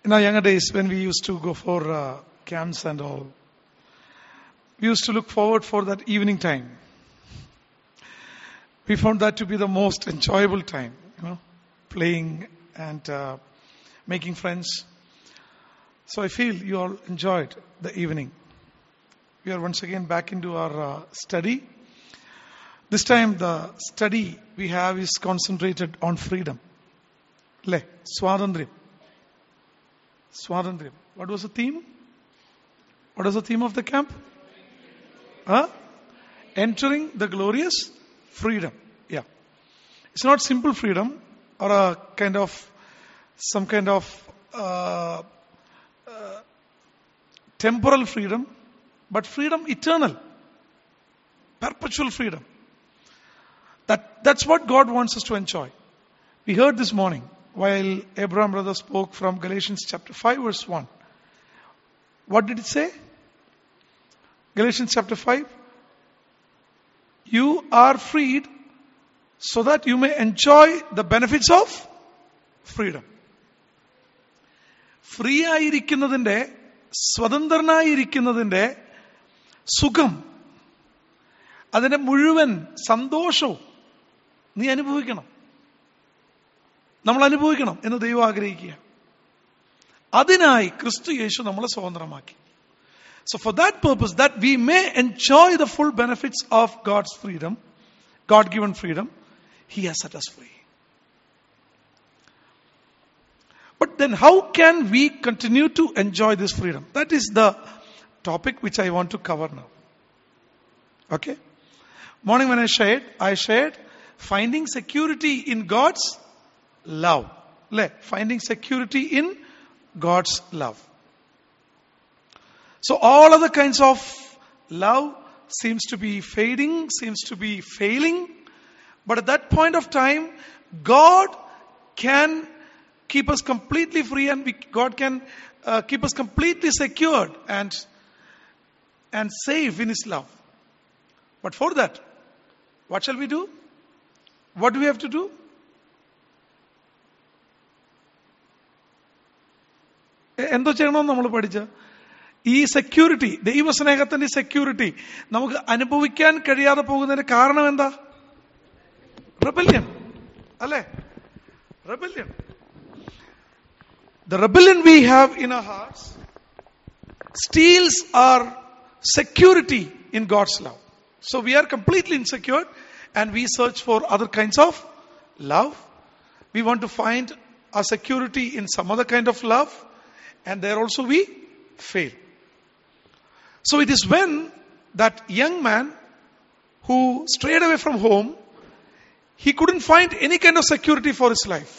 In our younger days, when we used to go for uh, camps and all, we used to look forward for that evening time. We found that to be the most enjoyable time, you know, playing and uh, making friends. So I feel you all enjoyed the evening. We are once again back into our uh, study. This time the study we have is concentrated on freedom. Le, Swadandriyam. Swadandriyam. What was the theme? What was the theme of the camp? Huh? Entering the glorious freedom. Yeah. It's not simple freedom or a kind of, some kind of uh, uh, temporal freedom, but freedom eternal. Perpetual freedom. That, that's what God wants us to enjoy. We heard this morning while Abraham brother spoke from Galatians chapter 5 verse 1. What did it say? Galatians chapter 5. You are freed so that you may enjoy the benefits of freedom. Free ആയിരിക്കുന്നതിന്റെ സ്വതന്ത്രനായിരിക്കുന്നതിന്റെ സുഖം അതിന്റെ മുഴുവൻ സന്തോഷവും നീ അനുഭവിക്കണം നമ്മൾ അനുഭവിക്കണം എന്ന് ദൈവം ആഗ്രഹിക്കുക അതിനായി ക്രിസ്തു യേശു നമ്മളെ സ്വതന്ത്രമാക്കി so for that purpose that we may enjoy the full benefits of God's freedom God given freedom he has set us free But then how can we continue to enjoy this freedom? That is the topic which I want to cover now. Okay? Morning when I shared, I shared finding security in God's love. Le, finding security in God's love. So all other kinds of love seems to be fading, seems to be failing. But at that point of time, God can keep us completely free and we, God can uh, keep us completely secured and, and safe in His love. But for that, what shall we do? What do we have to do? എ- എന്തോ ചെയ്യണമെന്ന് നമ്മൾ പഠിച്ച ഈ security ദൈവസ്നേഹത്തിന്റെ security നമുക്ക് അനുഭവിക്കാൻ കഴിയാതെ പോകുന്നതിന് കാരണം എന്താ റെബല്യൻ അല്ലേ rebellion the rebellion we have in our hearts steals our security in God's love. So we are completely insecure and we search for other kinds of love. We want to find our security in some other kind of love and there also we fail. So it is when that young man who strayed away from home, he couldn't find any kind of security for his life.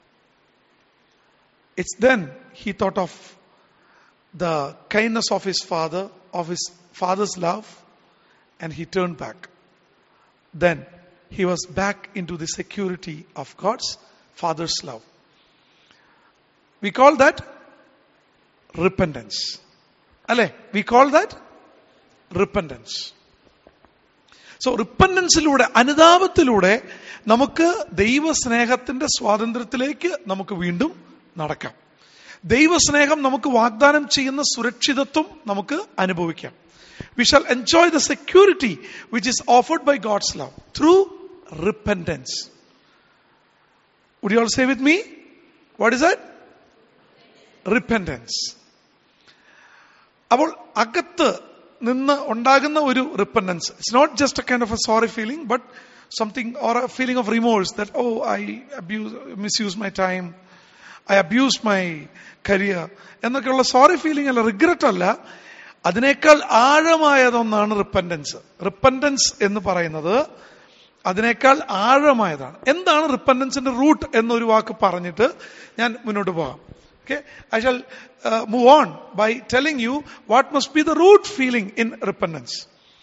It's then he thought of the kindness of his father, of his father's love, and he turned back. Then he was back into the security of God's father's love. We call that repentance. അല്ലെ we call that repentance so റിപ്പൻഡൻസിലൂടെ അനുതാപത്തിലൂടെ നമുക്ക് ദൈവസ്നേഹത്തിന്റെ സ്വാതന്ത്ര്യത്തിലേക്ക് നമുക്ക് വീണ്ടും നടക്കാം ദൈവസ്നേഹം നമുക്ക് വാഗ്ദാനം ചെയ്യുന്ന സുരക്ഷിതത്വം നമുക്ക് അനുഭവിക്കാം we shall enjoy the security which is offered by God's love through repentance would you all say with me what is that repentance അപ്പോൾ അകത്ത് നിന്ന് ഉണ്ടാകുന്ന ഒരു repentance it's not just a kind of a sorry feeling but something or a feeling of remorse that oh I abuse misuse my time I abuse my career എന്നൊക്കെയുള്ള sorry feeling അല്ല regret അല്ല അതിനേക്കാൾ ആഴമായതൊന്നാണ് repentance repentance എന്ന് പറയുന്നത് അതിനേക്കാൾ ആഴമായതാണ് എന്താണ് റിപ്പൻഡൻസിന്റെ root എന്നൊരു വാക്ക് പറഞ്ഞിട്ട് ഞാൻ മുന്നോട്ട് പോകാം Okay, I shall uh, move on by telling you what must be the root feeling in repentance.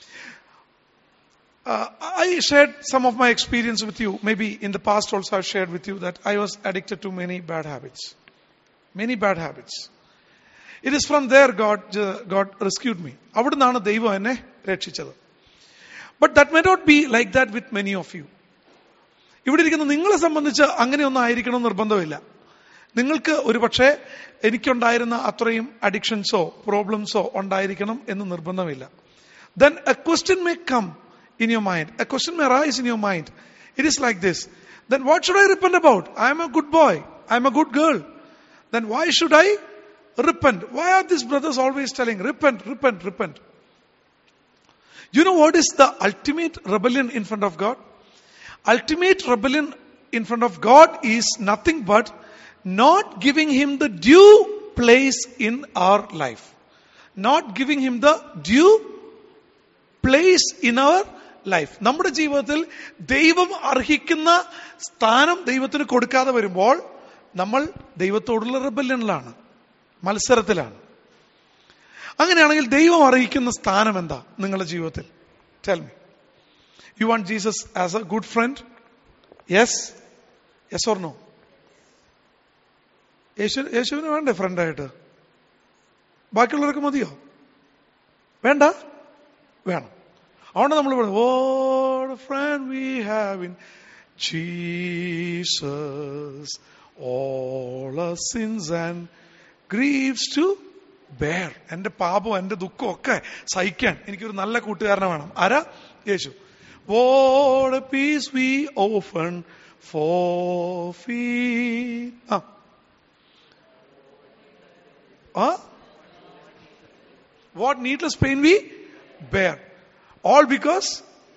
Uh, I shared some of my experience with you. Maybe in the past also I've shared with you that I was addicted to many bad habits. Many bad habits. It is from there God, uh, God rescued me. അവിടുന്നാണ് ദൈവം എന്നെ രക്ഷിച്ചത് but that may not be like that with many of you ഇവിടെ ഇരിക്കുന്ന നിങ്ങളെ സംബന്ധിച്ച് അങ്ങനെയൊന്നും ആയിരിക്കണം എന്ന് നിർബന്ധമില്ല നിങ്ങൾക്ക് ഒരു പക്ഷേ എനിക്കുണ്ടായിരുന്ന അത്രയും അഡിക്ഷൻസോ പ്രോബ്ലംസോ ഉണ്ടായിരിക്കണം എന്ന് നിർബന്ധമില്ല then a question may come in your mind a question may rise in your mind it is like this then what should I repent about I'm a good boy I'm a good girl then why should I repent. Why are these brothers always telling, repent, repent, repent? You know what is the ultimate rebellion in front of God? Ultimate rebellion in front of God is nothing but not giving Him the due place in our life. Not giving Him the due place in our life നമ്മുടെ ജീവിതത്തിൽ ദൈവം അർഹിക്കുന്ന സ്ഥാനം ദൈവത്തിന് കൊടുക്കാതെ വരുമ്പോൾ നമ്മൾ ദൈവത്തോടുള്ള റിബല്യനിലാണ് മത്സരത്തിലാണ് അങ്ങനെയാണെങ്കിൽ ദൈവം അറിയിക്കുന്ന സ്ഥാനം എന്താ നിങ്ങളുടെ ജീവിതത്തിൽ tell me you want Jesus as a good friend yes yes or no യേശു യേശുവിന് വേണ്ടേ ഫ്രണ്ടായിട്ട് ബാക്കിയുള്ളവർക്ക് മതിയോ വേണ്ട വേണം അതുകൊണ്ട് നമ്മൾ പറഞ്ഞു oh friend we have in Jesus all sins and griefs to bear എന്റെ പാപം എന്റെ ദുഃഖം ഒക്കെ സഹിക്കാൻ എനിക്കൊരു നല്ല കൂട്ടുകാരനെ വേണം ആരാ യേശു വോട് പീസ് വി ഓഫൺ ഫോ ഫീ ah ah what needless pain we bear all because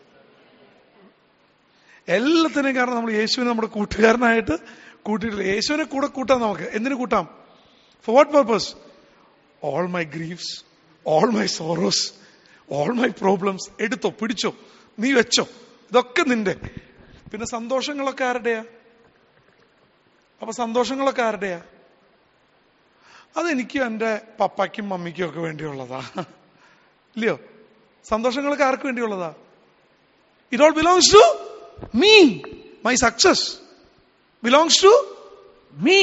എല്ലാത്തിനും കാരണം നമ്മൾ യേശുവിനെ നമ്മുടെ കൂട്ടുകാരനായിട്ട് കൂട്ടിയിട്ടില്ല യേശുവിനെ കൂടെ കൂട്ടാം നമുക്ക് എന്തിനു കൂട്ടാം for what purpose all my griefs all my sorrows all my problems എടുത്തോ പിടിച്ചോ നീ വെച്ചോ ഇതൊക്കെ നിന്റെ പിന്നെ സന്തോഷങ്ങളൊക്കെ ആരുടെയാ അപ്പൊ സന്തോഷങ്ങളൊക്കെ ആരുടെയാ അതെനിക്കും എൻ്റെ പപ്പായ്ക്കും മമ്മിക്കും ഒക്കെ വേണ്ടിയുള്ളതാ ഇല്ലയോ സന്തോഷങ്ങളൊക്കെ ആർക്ക് വേണ്ടിയുള്ളതാ it all belongs to me my success belongs to me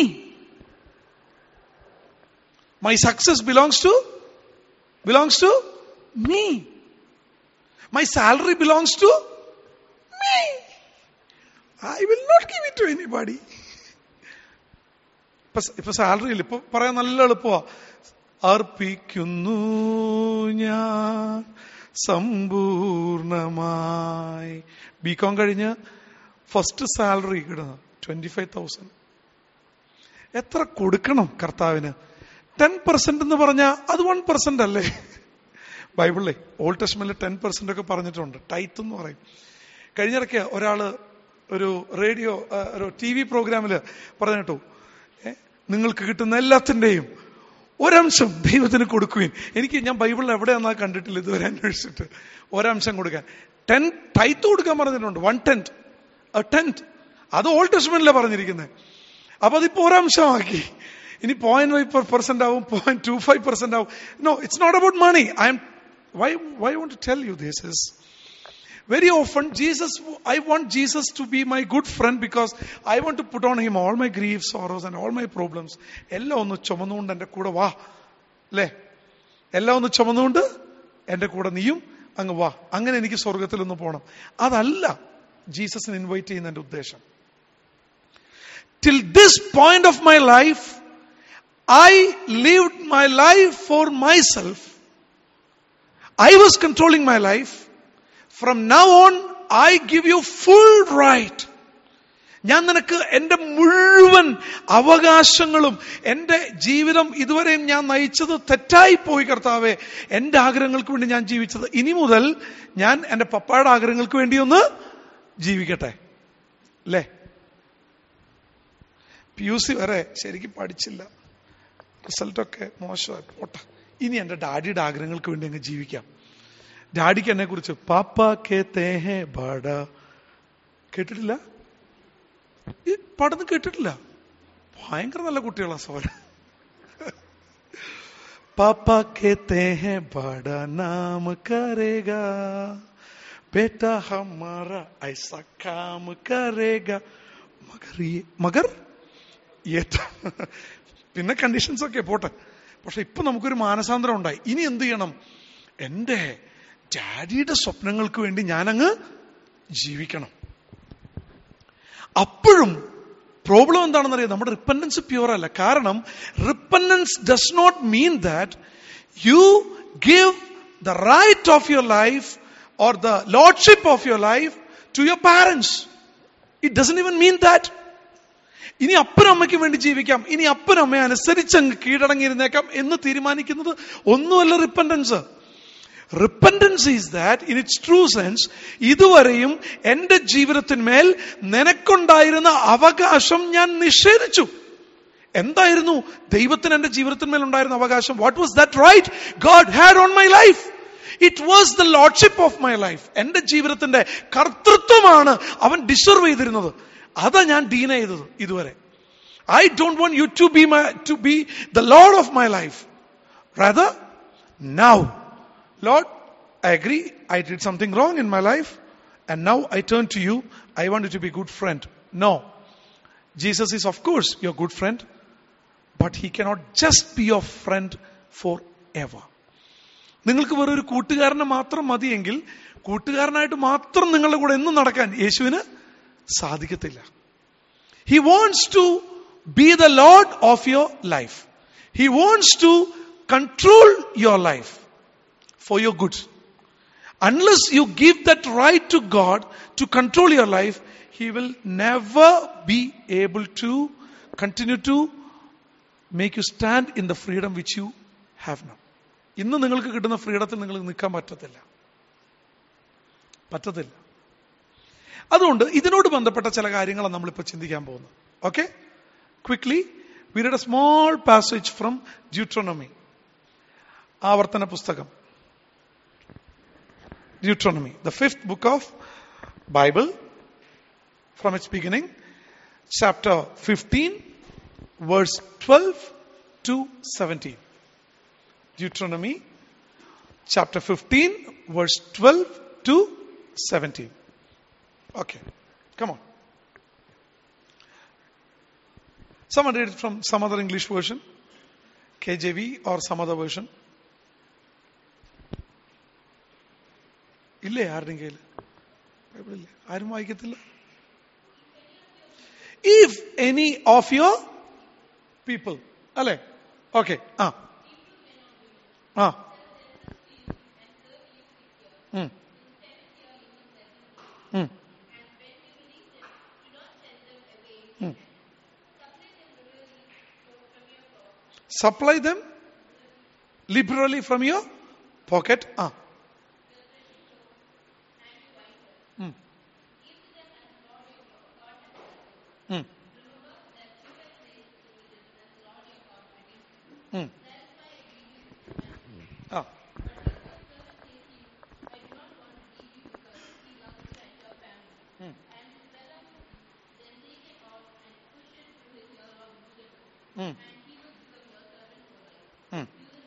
My success belongs to belongs to me. My salary belongs to me. I will not give it to anybody. ഇപ്പൊ ഇപ്പൊ സാലറി ഇല്ല ഇപ്പൊ പറയാൻ നല്ല എളുപ്പമാ അർപ്പിക്കുന്നു ഞാൻ സമ്പൂർണമായി ബി കോം കഴിഞ്ഞ് ഫസ്റ്റ് സാലറി കിട്ടുന്ന ട്വന്റി ഫൈവ് തൗസൻഡ് എത്ര കൊടുക്കണം കർത്താവിന് ടെൻ പെർസെന്റ് എന്ന് പറഞ്ഞാൽ അത് വൺ പെർസെന്റ് അല്ലേ ബൈബിളിലെ ഓൾഡ് ടെസ്റ്റ്മെന്റിൽ ടെൻ പെർസെന്റ് ഒക്കെ പറഞ്ഞിട്ടുണ്ട് ടൈത്ത് എന്ന് പറയും കഴിഞ്ഞിടയ്ക്ക് ഒരാള് ഒരു റേഡിയോ ഒരു ടി വി പ്രോഗ്രാമിൽ പറഞ്ഞു കേട്ടു ഏ, നിങ്ങൾക്ക് കിട്ടുന്ന എല്ലാത്തിന്റെയും ഒരംശം ദൈവത്തിന് കൊടുക്കുകയും എനിക്ക് ഞാൻ ബൈബിളിൽ എവിടെയാണെന്നാ കണ്ടിട്ടില്ല ഇതുവരെ അന്വേഷിച്ചിട്ട് ഒരംശം കൊടുക്കാൻ ടെൻ ടൈത്ത് കൊടുക്കാൻ പറഞ്ഞിട്ടുണ്ട് വൺ ടെൻത്ത് ടെൻത്ത് അത് ഓൾഡ് ടെസ്റ്റ്മെന്റിലാണ് പറഞ്ഞിരിക്കുന്നത് അപ്പൊ അതിപ്പോ ഒരംശമാക്കി ഇനി പോയിന്റ് ഫൈവ് പെർസെന്റ് ആവും പോയിന്റ് ടു ഫൈവ് പെർസെന്റ് ആവും no it's not about money I'm why why want to tell you this is very often jesus i want jesus to be my good friend because i want to put on him all my griefs sorrows and all my problems എല്ലാം ഒന്ന് ചുമന്നുകൊണ്ട് എൻ്റെ കൂടെ വാ അല്ലേ എല്ലാം ഒന്ന് ചുമന്നുകൊണ്ട് എൻ്റെ കൂടെ നീയും അങ്ങ് വാ അങ്ങനെ എനിക്ക് സ്വർഗത്തിൽ ഒന്ന് പോകണം അതല്ല ജീസസിന് ഇൻവൈറ്റ് ചെയ്യുന്ന എൻ്റെ ഉദ്ദേശം till this point of my life I lived my life for myself I was controlling my life. From now on, I give you full right. ഞാൻ നിനക്ക് എന്റെ മുഴുവൻ അവകാശങ്ങളും എന്റെ ജീവിതം ഇതുവരെയും ഞാൻ നയിച്ചത് തെറ്റായി പോയി കർത്താവെ എന്റെ ആഗ്രഹങ്ങൾക്ക് വേണ്ടി ഞാൻ ജീവിച്ചത് ഇനി മുതൽ ഞാൻ എന്റെ പപ്പായുടെ ആഗ്രഹങ്ങൾക്ക് വേണ്ടി ഒന്ന് ജീവിക്കട്ടെ അല്ലേ പി യു സി വരെ ശരിക്കും പഠിച്ചില്ല റിസൾട്ടൊക്കെ മോശമായി പോട്ടെ ഇനി എന്റെ ഡാഡിയുടെ ആഗ്രഹങ്ങൾക്ക് വേണ്ടി അങ്ങ് ജീവിക്കാം ഡാഡിക്ക് എന്നെ കുറിച്ച് പാപ്പ കേത്തേ ഹേ ബട കേട്ടിട്ടില്ല ഈ പാടൊന്നും കേട്ടിട്ടില്ല ഭയങ്കര നല്ല കുട്ടികളാ സോല പാപ്പ കേത്തേ ഹേ ബട നാം കരേഗാ ബേട്ട ഹമാര ഐസ കാം കരേഗാ മഗർ ये- മഗർ ഏറ്റ പിന്നെ കണ്ടീഷൻസ് ഒക്കെ പോട്ടെ പക്ഷെ ഇപ്പൊ നമുക്കൊരു മാനസാന്തരം ഉണ്ടായി ഇനി എന്ത് ചെയ്യണം എന്റെ ഡാഡിയുടെ സ്വപ്നങ്ങൾക്ക് വേണ്ടി ഞാനങ്ങ് ജീവിക്കണം അപ്പോഴും പ്രോബ്ലം എന്താണെന്ന് അറിയാം നമ്മുടെ റിപ്പൻഡൻസ് പ്യുവർ അല്ല കാരണം repentance does not mean that you give the right of your life or the lordship of your life to your parents it doesn't even mean that ഇനി അപ്പനും അമ്മയ്ക്ക് വേണ്ടി ജീവിക്കാം ഇനി അപ്പനും അമ്മയെ അനുസരിച്ച് അങ്ങ് കീഴടങ്ങിയിരുന്നേക്കാം എന്ന് തീരുമാനിക്കുന്നത് ഒന്നുമല്ല repentance repentance is that in its true sense ഇതുവരെയും എന്റെ ജീവിതത്തിന്മേൽ നിനക്കുണ്ടായിരുന്ന അവകാശം ഞാൻ നിഷേധിച്ചു എന്തായിരുന്നു ദൈവത്തിന് എന്റെ ജീവിതത്തിന്മേൽ ഉണ്ടായിരുന്ന അവകാശം what was that right God had on my life it was the lordship of my life എന്റെ ജീവിതത്തിന്റെ കർത്തൃത്വമാണ് അവൻ ഡിസർവ് ചെയ്തിരുന്നത് അതാ ഞാൻ ഡീന ചെയ്തത് ഇതുവരെ I don't want you to be my to be the lord of my life rather now Lord, I agree, I did something wrong in my life, and now I turn to you. I want you to be a good friend. No. Jesus is, of course, your good friend, but he cannot just be your friend forever. നിങ്ങൾക്ക് വെറും ഒരു കൂട്ടുകാരനെ മാത്രം മതിയെങ്കിൽ കൂട്ടുകാരനായിട്ട് മാത്രം നിങ്ങളുടെ കൂടെ എന്നും നടക്കാൻ യേശുവിന് സാധിക്കത്തില്ല he wants to be the lord of your life he wants to control your life for your good. Unless you give that right to God to control your life, He will never be able to continue to make you stand in the freedom which you have now. ഇന്ന് നിങ്ങൾക്ക് കിട്ടുന്ന ഫ്രീഡത്തിൽ നിങ്ങൾക്ക് നിൽക്കാൻ പറ്റത്തില്ല പറ്റത്തില്ല അതുകൊണ്ട് ഇതിനോട് ബന്ധപ്പെട്ട ചില കാര്യങ്ങളാണ് നമ്മളിപ്പോൾ ചിന്തിക്കാൻ പോകുന്നത് okay quickly we read a small passage from Deuteronomy ആവർത്തന പുസ്തകം Deuteronomy, the fifth book of Bible, from its beginning, chapter 15, verse 12 to 17. Deuteronomy, chapter 15, verse 12 to 17. Okay, come on. Someone read it from some other English version, KJV or some other version. ഇല്ലേ ആരുടെയും കയ്യിൽ ബൈബിളില്ലേ ആരും വായിക്കത്തില്ല if any of your people അല്ലെ okay ah ah um. Um. Um. Supply them liberally from your pocket ah um. Um. ഉം. ആ um. Um. ഉം.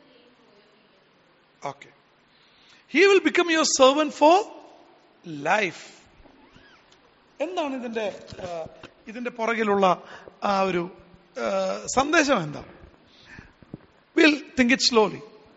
Okay. He will become your servant for life. എന്താണ് ഇതിന്റെ ആ, ഇതിന്റെ പുറകിലുള്ള ആ ഒരു ആ, സന്ദേശം എന്താ will think it slowly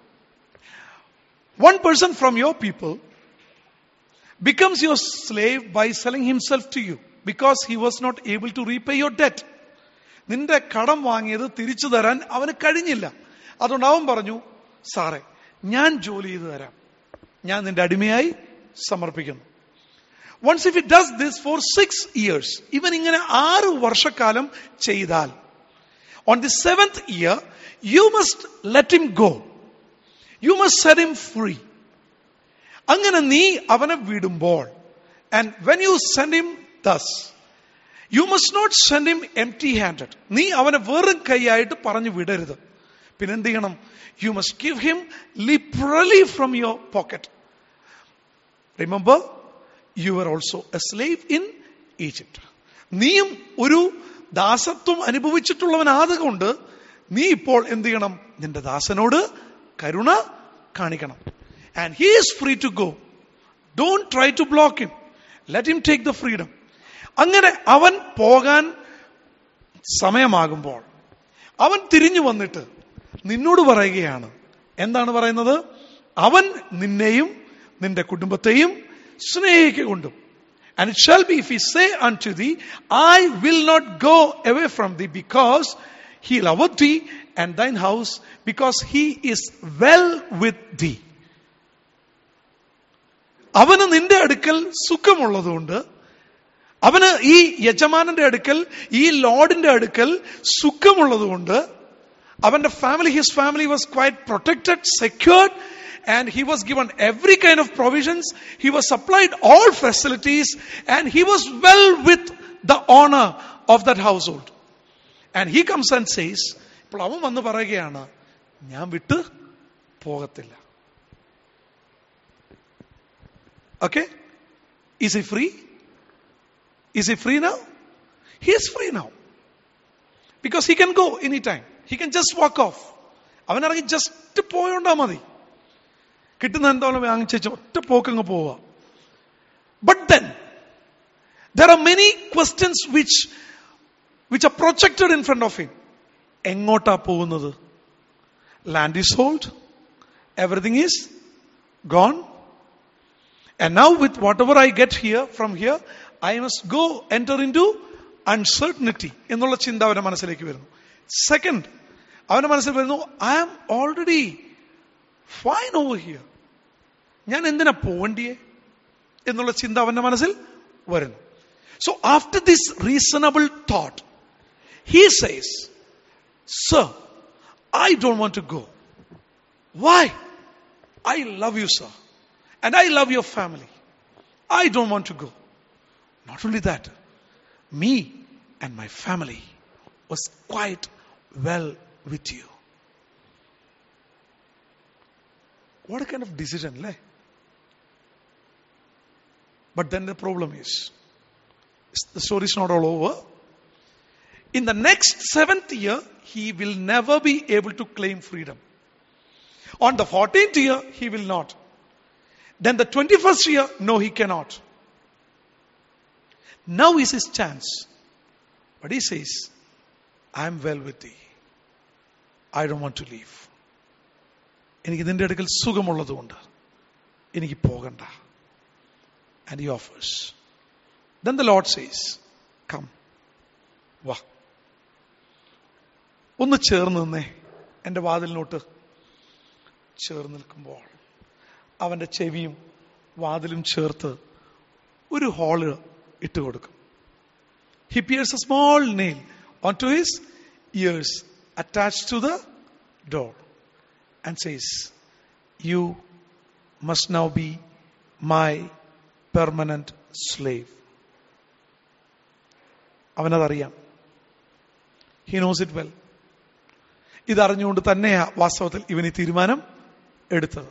one person from your people becomes your slave by selling himself to you because he was not able to repay your debt. നിന്റെ കടം വാങ്ങിയത് തിരിച്ചു തരാൻ അവന് കഴിഞ്ഞില്ല അതുകൊണ്ട് അവൻ പറഞ്ഞു സാറേ ഞാൻ ജോലി ചെയ്തു തരാം ഞാൻ നിന്റെ അടിമയായി സമർപ്പിക്കുന്നു once if it does this for six years ഇവൻ ഇങ്ങനെ ആറ് വർഷക്കാലം ചെയ്താൽ on the seventh year you must let him go you must set him free അങ്ങനെ നീ അവനെ വിടുമ്പോൾ and when you send him thus you must not send him empty handed നീ അവനെ വെറും കൈയായിട്ട് പറഞ്ഞു വിടരുത് പിന്നെ എന്ത് ചെയ്യണം you must give him liberally from your pocket remember you are also A slave in Egypt നീയും ഒരു ദാസത്വം അനുഭവിച്ചിട്ടുള്ളവനാതുകൊണ്ട് നീ ഇപ്പോൾ എന്ത് ചെയ്യണം നിന്റെ ദാസനോട് കരുണ കാണിക്കണം and he is free to go don't try to block him let him take the freedom അങ്ങനെ അവൻ പോകാൻ സമയമാകുമ്പോൾ അവൻ തിരിഞ്ഞു വന്നിട്ട് നിന്നോട് പറയുകയാണ് എന്താണ് പറയുന്നത് അവൻ നിന്നെയും നിന്റെ കുടുംബത്തെയും സ്നേഹിക്കൊണ്ടും And it shall be if he say unto thee, I will not go away from thee because he loveth thee and thine house because he is well with thee. അവന് നിന്റെ അടുക്കൽ സുഖമുള്ളതുകൊണ്ട് അവന് ഈ യജമാനന്റെ അടുക്കൽ ഈ ലോഡിന്റെ അടുക്കൽ സുഖമുള്ളതുകൊണ്ട് അവന്റെ family his family was quite protected secured and he was given every kind of provisions. He was supplied all facilities and he was well with the honor of that household. And he comes and says, ഇപ്പോൾ അവൻ വന്ന് പറയുകയാണ് ഞാൻ വിട്ട് പോകത്തില്ല okay is he free is he free now he is free now because he can go any time he can just walk off അവൻ ഇറങ്ങി just പോയോണ്ടാ മതി കിട്ടുന്ന എന്തായാലും വാങ്ങിച്ചു ഒറ്റ പോക്കങ്ങ് പോവുക but then there are many questions which which are projected in front of him എങ്ങോട്ടാ പോകുന്നത് land is hold everything is gone and now with whatever I get here from here I must go enter into uncertainty എന്നുള്ള ചിന്ത അവന്റെ മനസ്സിലേക്ക് വരുന്നു second അവന്റെ മനസ്സിൽ വരുന്നു I am already fine over here ഞാൻ എന്തിനാ പോവണ്ടിയെ എന്നുള്ള ചിന്ത അവന്റെ മനസ്സിൽ വരുന്നു so after this reasonable thought he says sir I don't want to go why I love you sir and I love your family I don't want to go not only that me and my family was quite well with you. What a kind of decision, le? But then the problem is, the story is not all over. In the next seventh year, he will never be able to claim freedom. On the 14th year, he will not. Then the 21st year, no, he cannot. Now is his chance. But he says, I am well with thee. I don't want to leave. എനിക്ക് നിന്റെ അടുക്കൽ സുഖമുള്ളതുകൊണ്ട് എനിക്ക് പോകണ്ട and he offers then the Lord says come വാ ഒന്ന് ചേർന്ന് നിന്നേ എൻ്റെ വാതിലിനോട്ട് ചേർന്ന് നിൽക്കുമ്പോൾ അവന്റെ ചെവിയും വാതിലും ചേർത്ത് ഒരു ഹോള് ഇട്ട് കൊടുക്കും he pierces a small nail on to his ears attach to the door and says you must now be my permanent slave അവനതറിയാം ഹി നോസ് ഇറ്റ് വെൽ ഇതറിഞ്ഞുകൊണ്ട് തന്നെയാ വാസ്തവത്തിൽ ഇവൻ ഈ തീരുമാനം എടുത്തത്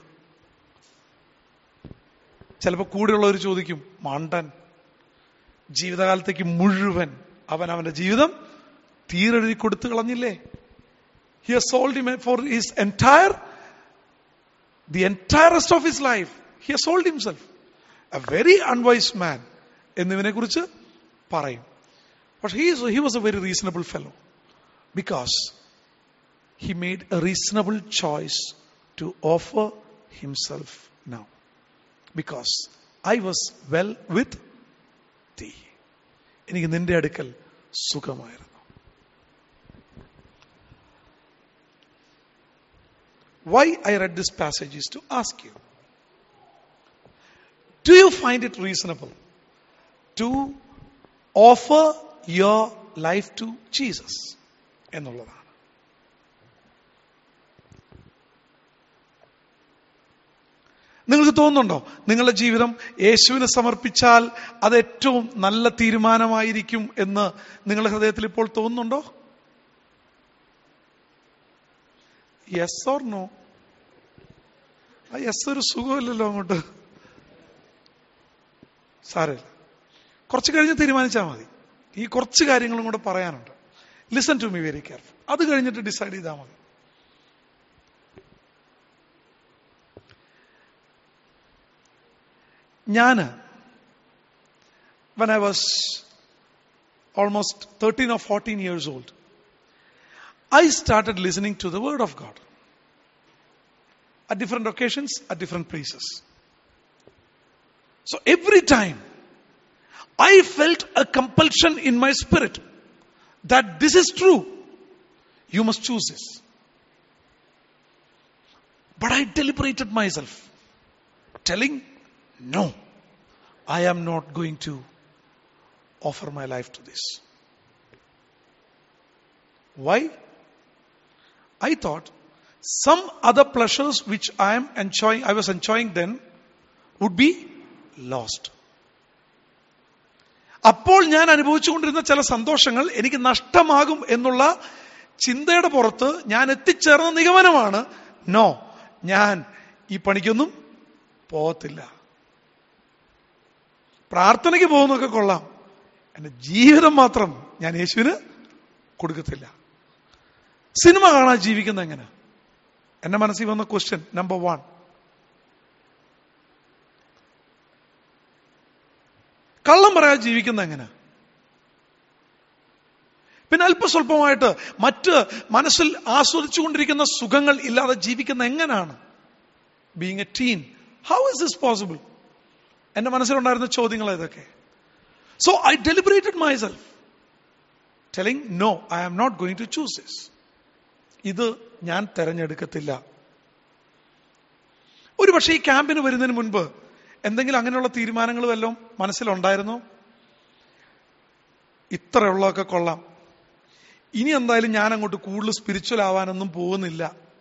ചിലപ്പോൾ കൂടെയുള്ളവർ ചോദിക്കും മണ്ടൻ ജീവിതകാലത്തേക്ക് മുഴുവൻ അവൻ അവന്റെ ജീവിതം തീരെഴുതി കൊടുത്തു കളഞ്ഞില്ലേ he has sold him for his entire the entire rest of his life he has sold himself a very unwise man എന്നിവനെ കുറിച്ച് പറയും പക്ഷെ he he was a very reasonable fellow because he made a reasonable choice to offer himself now. Because I was well with thee. എനിക്ക് നിന്റെ അടുക്കൽ സുഖമായിരുന്നു Why I read this passage is to ask you Do you find it reasonable to offer your life to Jesus? എന്നുള്ളതാണ് നിങ്ങൾക്ക് തോന്നുന്നുണ്ടോ നിങ്ങളുടെ ജീവിതം യേശുവിന് സമർപ്പിച്ചാൽ അത് ഏറ്റവും നല്ല തീരുമാനമായിരിക്കും എന്ന് നിങ്ങളുടെ ഹൃദയത്തിൽ ഇപ്പോൾ തോന്നുന്നുണ്ടോ yes or no ah yes ഒരു സുഖമില്ലല്ലോ അങ്ങോട്ട് സാരമില്ല കുറച്ച് കഴിഞ്ഞ് തീരുമാനിച്ചാൽ മതി ഈ കുറച്ച് കാര്യങ്ങളും കൂടെ പറയാനുണ്ട് listen to me very careful അത് കഴിഞ്ഞിട്ട് ഡിസൈഡ് ചെയ്താൽ മതി ഞാൻ when I was almost 13 or 14 years old, I started listening to the Word of God at different occasions, at different places. So every time I felt a compulsion in my spirit that this is true. You must choose this. But I deliberated myself, telling, no, I am not going to offer my life to this. Why? I thought some other pleasures which I am enjoying, I was enjoying then would be lost. അപ്പോൾ ഞാൻ അനുഭവിച്ചുകൊണ്ടിരുന്ന ചില സന്തോഷങ്ങൾ എനിക്ക് നഷ്ടമാകും എന്നുള്ള ചിന്തയുടെ പുറത്ത് ഞാൻ എത്തിച്ചേർന്ന നിഗമനമാണ് നോ ഞാൻ ഈ പണിക്കൊന്നും പോകത്തില്ല പ്രാർത്ഥനയ്ക്ക് പോകുന്നൊക്കെ കൊള്ളാം എന്റെ ജീവിതം മാത്രം ഞാൻ യേശുവിന് കൊടുക്കത്തില്ല സിനിമ കാണാൻ ജീവിക്കുന്ന എങ്ങനെ എന്റെ മനസ്സിൽ വന്ന ക്വസ്റ്റ്യൻ നമ്പർ വൺ കള്ളം പറയാൻ ജീവിക്കുന്ന എങ്ങനെ പിന്നെ അല്പസ്വല്പമായിട്ട് മറ്റ് മനസ്സിൽ ആസ്വദിച്ചുകൊണ്ടിരിക്കുന്ന സുഖങ്ങൾ ഇല്ലാതെ ജീവിക്കുന്ന എങ്ങനെയാണ് being a teen how is this possible എന്റെ മനസ്സിലുണ്ടായിരുന്ന ചോദ്യങ്ങൾ ഇതൊക്കെ so I deliberated myself telling no I am not going to choose this ഇത് ഞാൻ തെരഞ്ഞെടുക്കത്തില്ല ഒരു പക്ഷേ ഈ ക്യാമ്പിന് വരുന്നതിന് മുൻപ് എന്തെങ്കിലും അങ്ങനെയുള്ള തീരുമാനങ്ങൾ വല്ലതും മനസ്സിലുണ്ടായിരുന്നോ ഇത്രയുള്ളതൊക്കെ കൊള്ളാം ഇനി എന്തായാലും ഞാൻ അങ്ങോട്ട് കൂടുതൽ സ്പിരിച്വൽ ആവാനൊന്നും പോകുന്നില്ല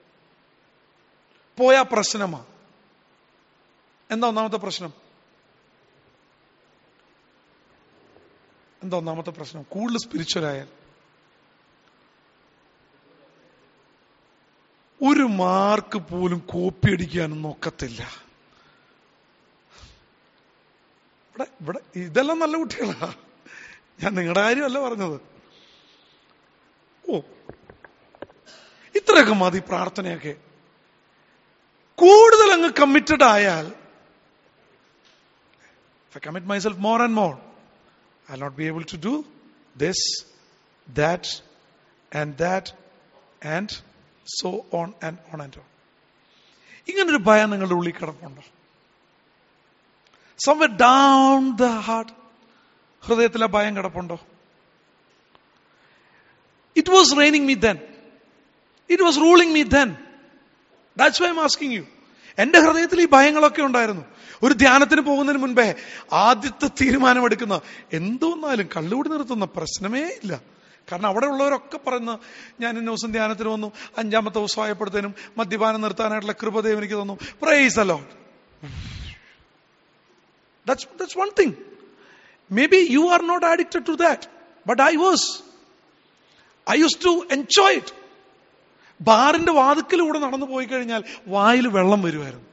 പോയാ പ്രശ്നമാ എന്താ ഒന്നാമത്തെ പ്രശ്നം എന്താ ഒന്നാമത്തെ പ്രശ്നം കൂടുതൽ സ്പിരിച്വൽ ആയാൽ ഒരു മാർക്ക് പോലും കോപ്പി അടിക്കാനൊന്നും ഒക്കത്തില്ല ഇവിടെ ഇവിടെ ഇതെല്ലാം നല്ല കുട്ടികളാ ഞാൻ നിങ്ങളുടെ കാര്യമല്ല പറഞ്ഞത് ഓ ഇത്രയൊക്കെ മതി പ്രാർത്ഥനയൊക്കെ കൂടുതൽ അങ്ങ് കമ്മിറ്റഡ് ആയാൽ if I commit myself more and more, I'll not be able to do this, that, and that, and so on and on and on. ഇങ്ങനൊരു ഭയം നിങ്ങളുടെ ഉള്ളിൽ കിടപ്പുണ്ടോ സംവർ ഡൗൺ ദ ഹാർട്ട് ഹൃദയത്തിലെ ഭയം കിടപ്പുണ്ടോ it was reigning me then it was ruling me then that's why I'm asking you എന്റെ ഹൃദയത്തിൽ ഈ ഭയങ്ങളൊക്കെ ഉണ്ടായിരുന്നു ഒരു ധ്യാനത്തിന് പോകുന്നതിന് മുൻപേ ആദ്യത്തെ തീരുമാനമെടുക്കുന്ന എന്തോന്നാലും കള്ളുകൂടി നിർത്തുന്ന പ്രശ്നമേ ഇല്ല കാരണം അവിടെ ഉള്ളവരൊക്കെ പറയുന്ന ഞാൻ ഇന്ന ദിവസം ധ്യാനത്തിന് വന്നു അഞ്ചാമത്തെ ദിവസം ആയപ്പോഴത്തേനും മദ്യപാനം നിർത്താനായിട്ടുള്ള കൃപദൈവം എനിക്ക് തന്നു പ്രൈസ് അല്ലോ That's, that's one thing. Maybe you are not addicted to that, but I was. I used to enjoy it. ബാറിന്റെ വാതുക്കലൂടെ നടന്നു പോയി കഴിഞ്ഞാൽ വായിൽ വെള്ളം വരുമായിരുന്നു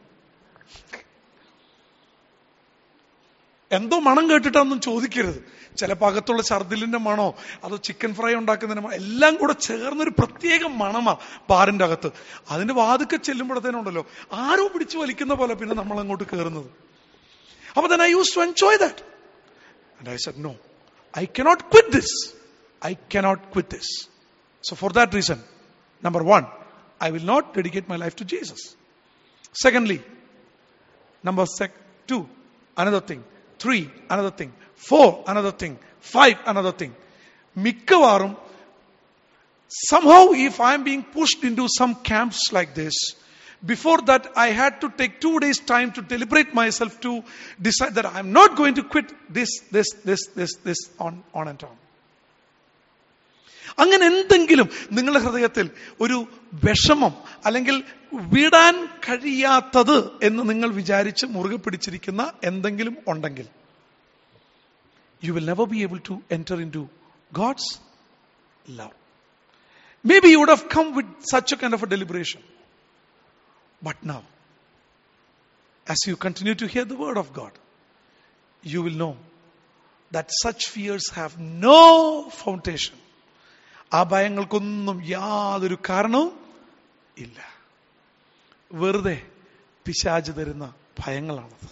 എന്തോ മണം കേട്ടിട്ടൊന്നും ചോദിക്കരുത് ചിലപ്പോൾ അകത്തുള്ള ഛർദിലിന്റെ മണോ അതോ ചിക്കൻ ഫ്രൈ ഉണ്ടാക്കുന്നതിന്റെ മണോ എല്ലാം കൂടെ ചേർന്നൊരു പ്രത്യേക മണമാ ബാറിന്റെ അകത്ത് അതിന്റെ വാതുക്കെ ചെല്ലുമ്പോഴത്തേനുണ്ടല്ലോ ആരോ പിടിച്ചു വലിക്കുന്ന പോലെ പിന്നെ നമ്മൾ അങ്ങോട്ട് കയറുന്നത് അപ്പൊ then I used to enjoy that. And I said, no, I cannot quit this. I cannot quit this. So for that reason, number one, I will not dedicate my life to Jesus. Secondly, number sec- two, another thing. Three, another thing. Four, another thing. Five, another thing. മിക്കവാറും somehow if I am being pushed into some camps like this, before that I had to take two days time to deliberate myself to decide that I am not going to quit this, this, this, this, this on, on and on. അങ്ങനെ എന്തെങ്കിലും നിങ്ങളുടെ ഹൃദയത്തിൽ ഒരു വിഷമം അല്ലെങ്കിൽ വിടാൻ കഴിയാത്തത് എന്ന് നിങ്ങൾ വിചാരിച്ച് മുറുകെ പിടിച്ചിരിക്കുന്ന എന്തെങ്കിലും ഉണ്ടെങ്കിൽ you will never be able to enter into God's love maybe you would have come with such a kind of a deliberation But now, as you continue to hear the word of God, you will know that such fears have no foundation. ആ ഭയങ്ങൾക്കൊന്നും യാതൊരു കാരണവും ഇല്ല വെറുതെ പിശാജ് തരുന്ന ഭയങ്ങളാണത്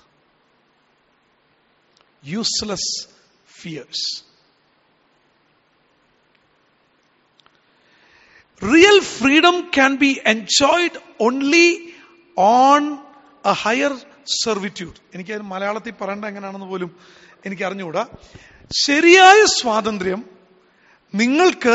useless fears real freedom can be enjoyed only on a higher servitude എനിക്ക് അതിന് മലയാളത്തിൽ പറയേണ്ട എങ്ങനെയാണെന്ന് പോലും എനിക്ക് അറിഞ്ഞുകൂടാ ശരിയായ സ്വാതന്ത്ര്യം നിങ്ങൾക്ക്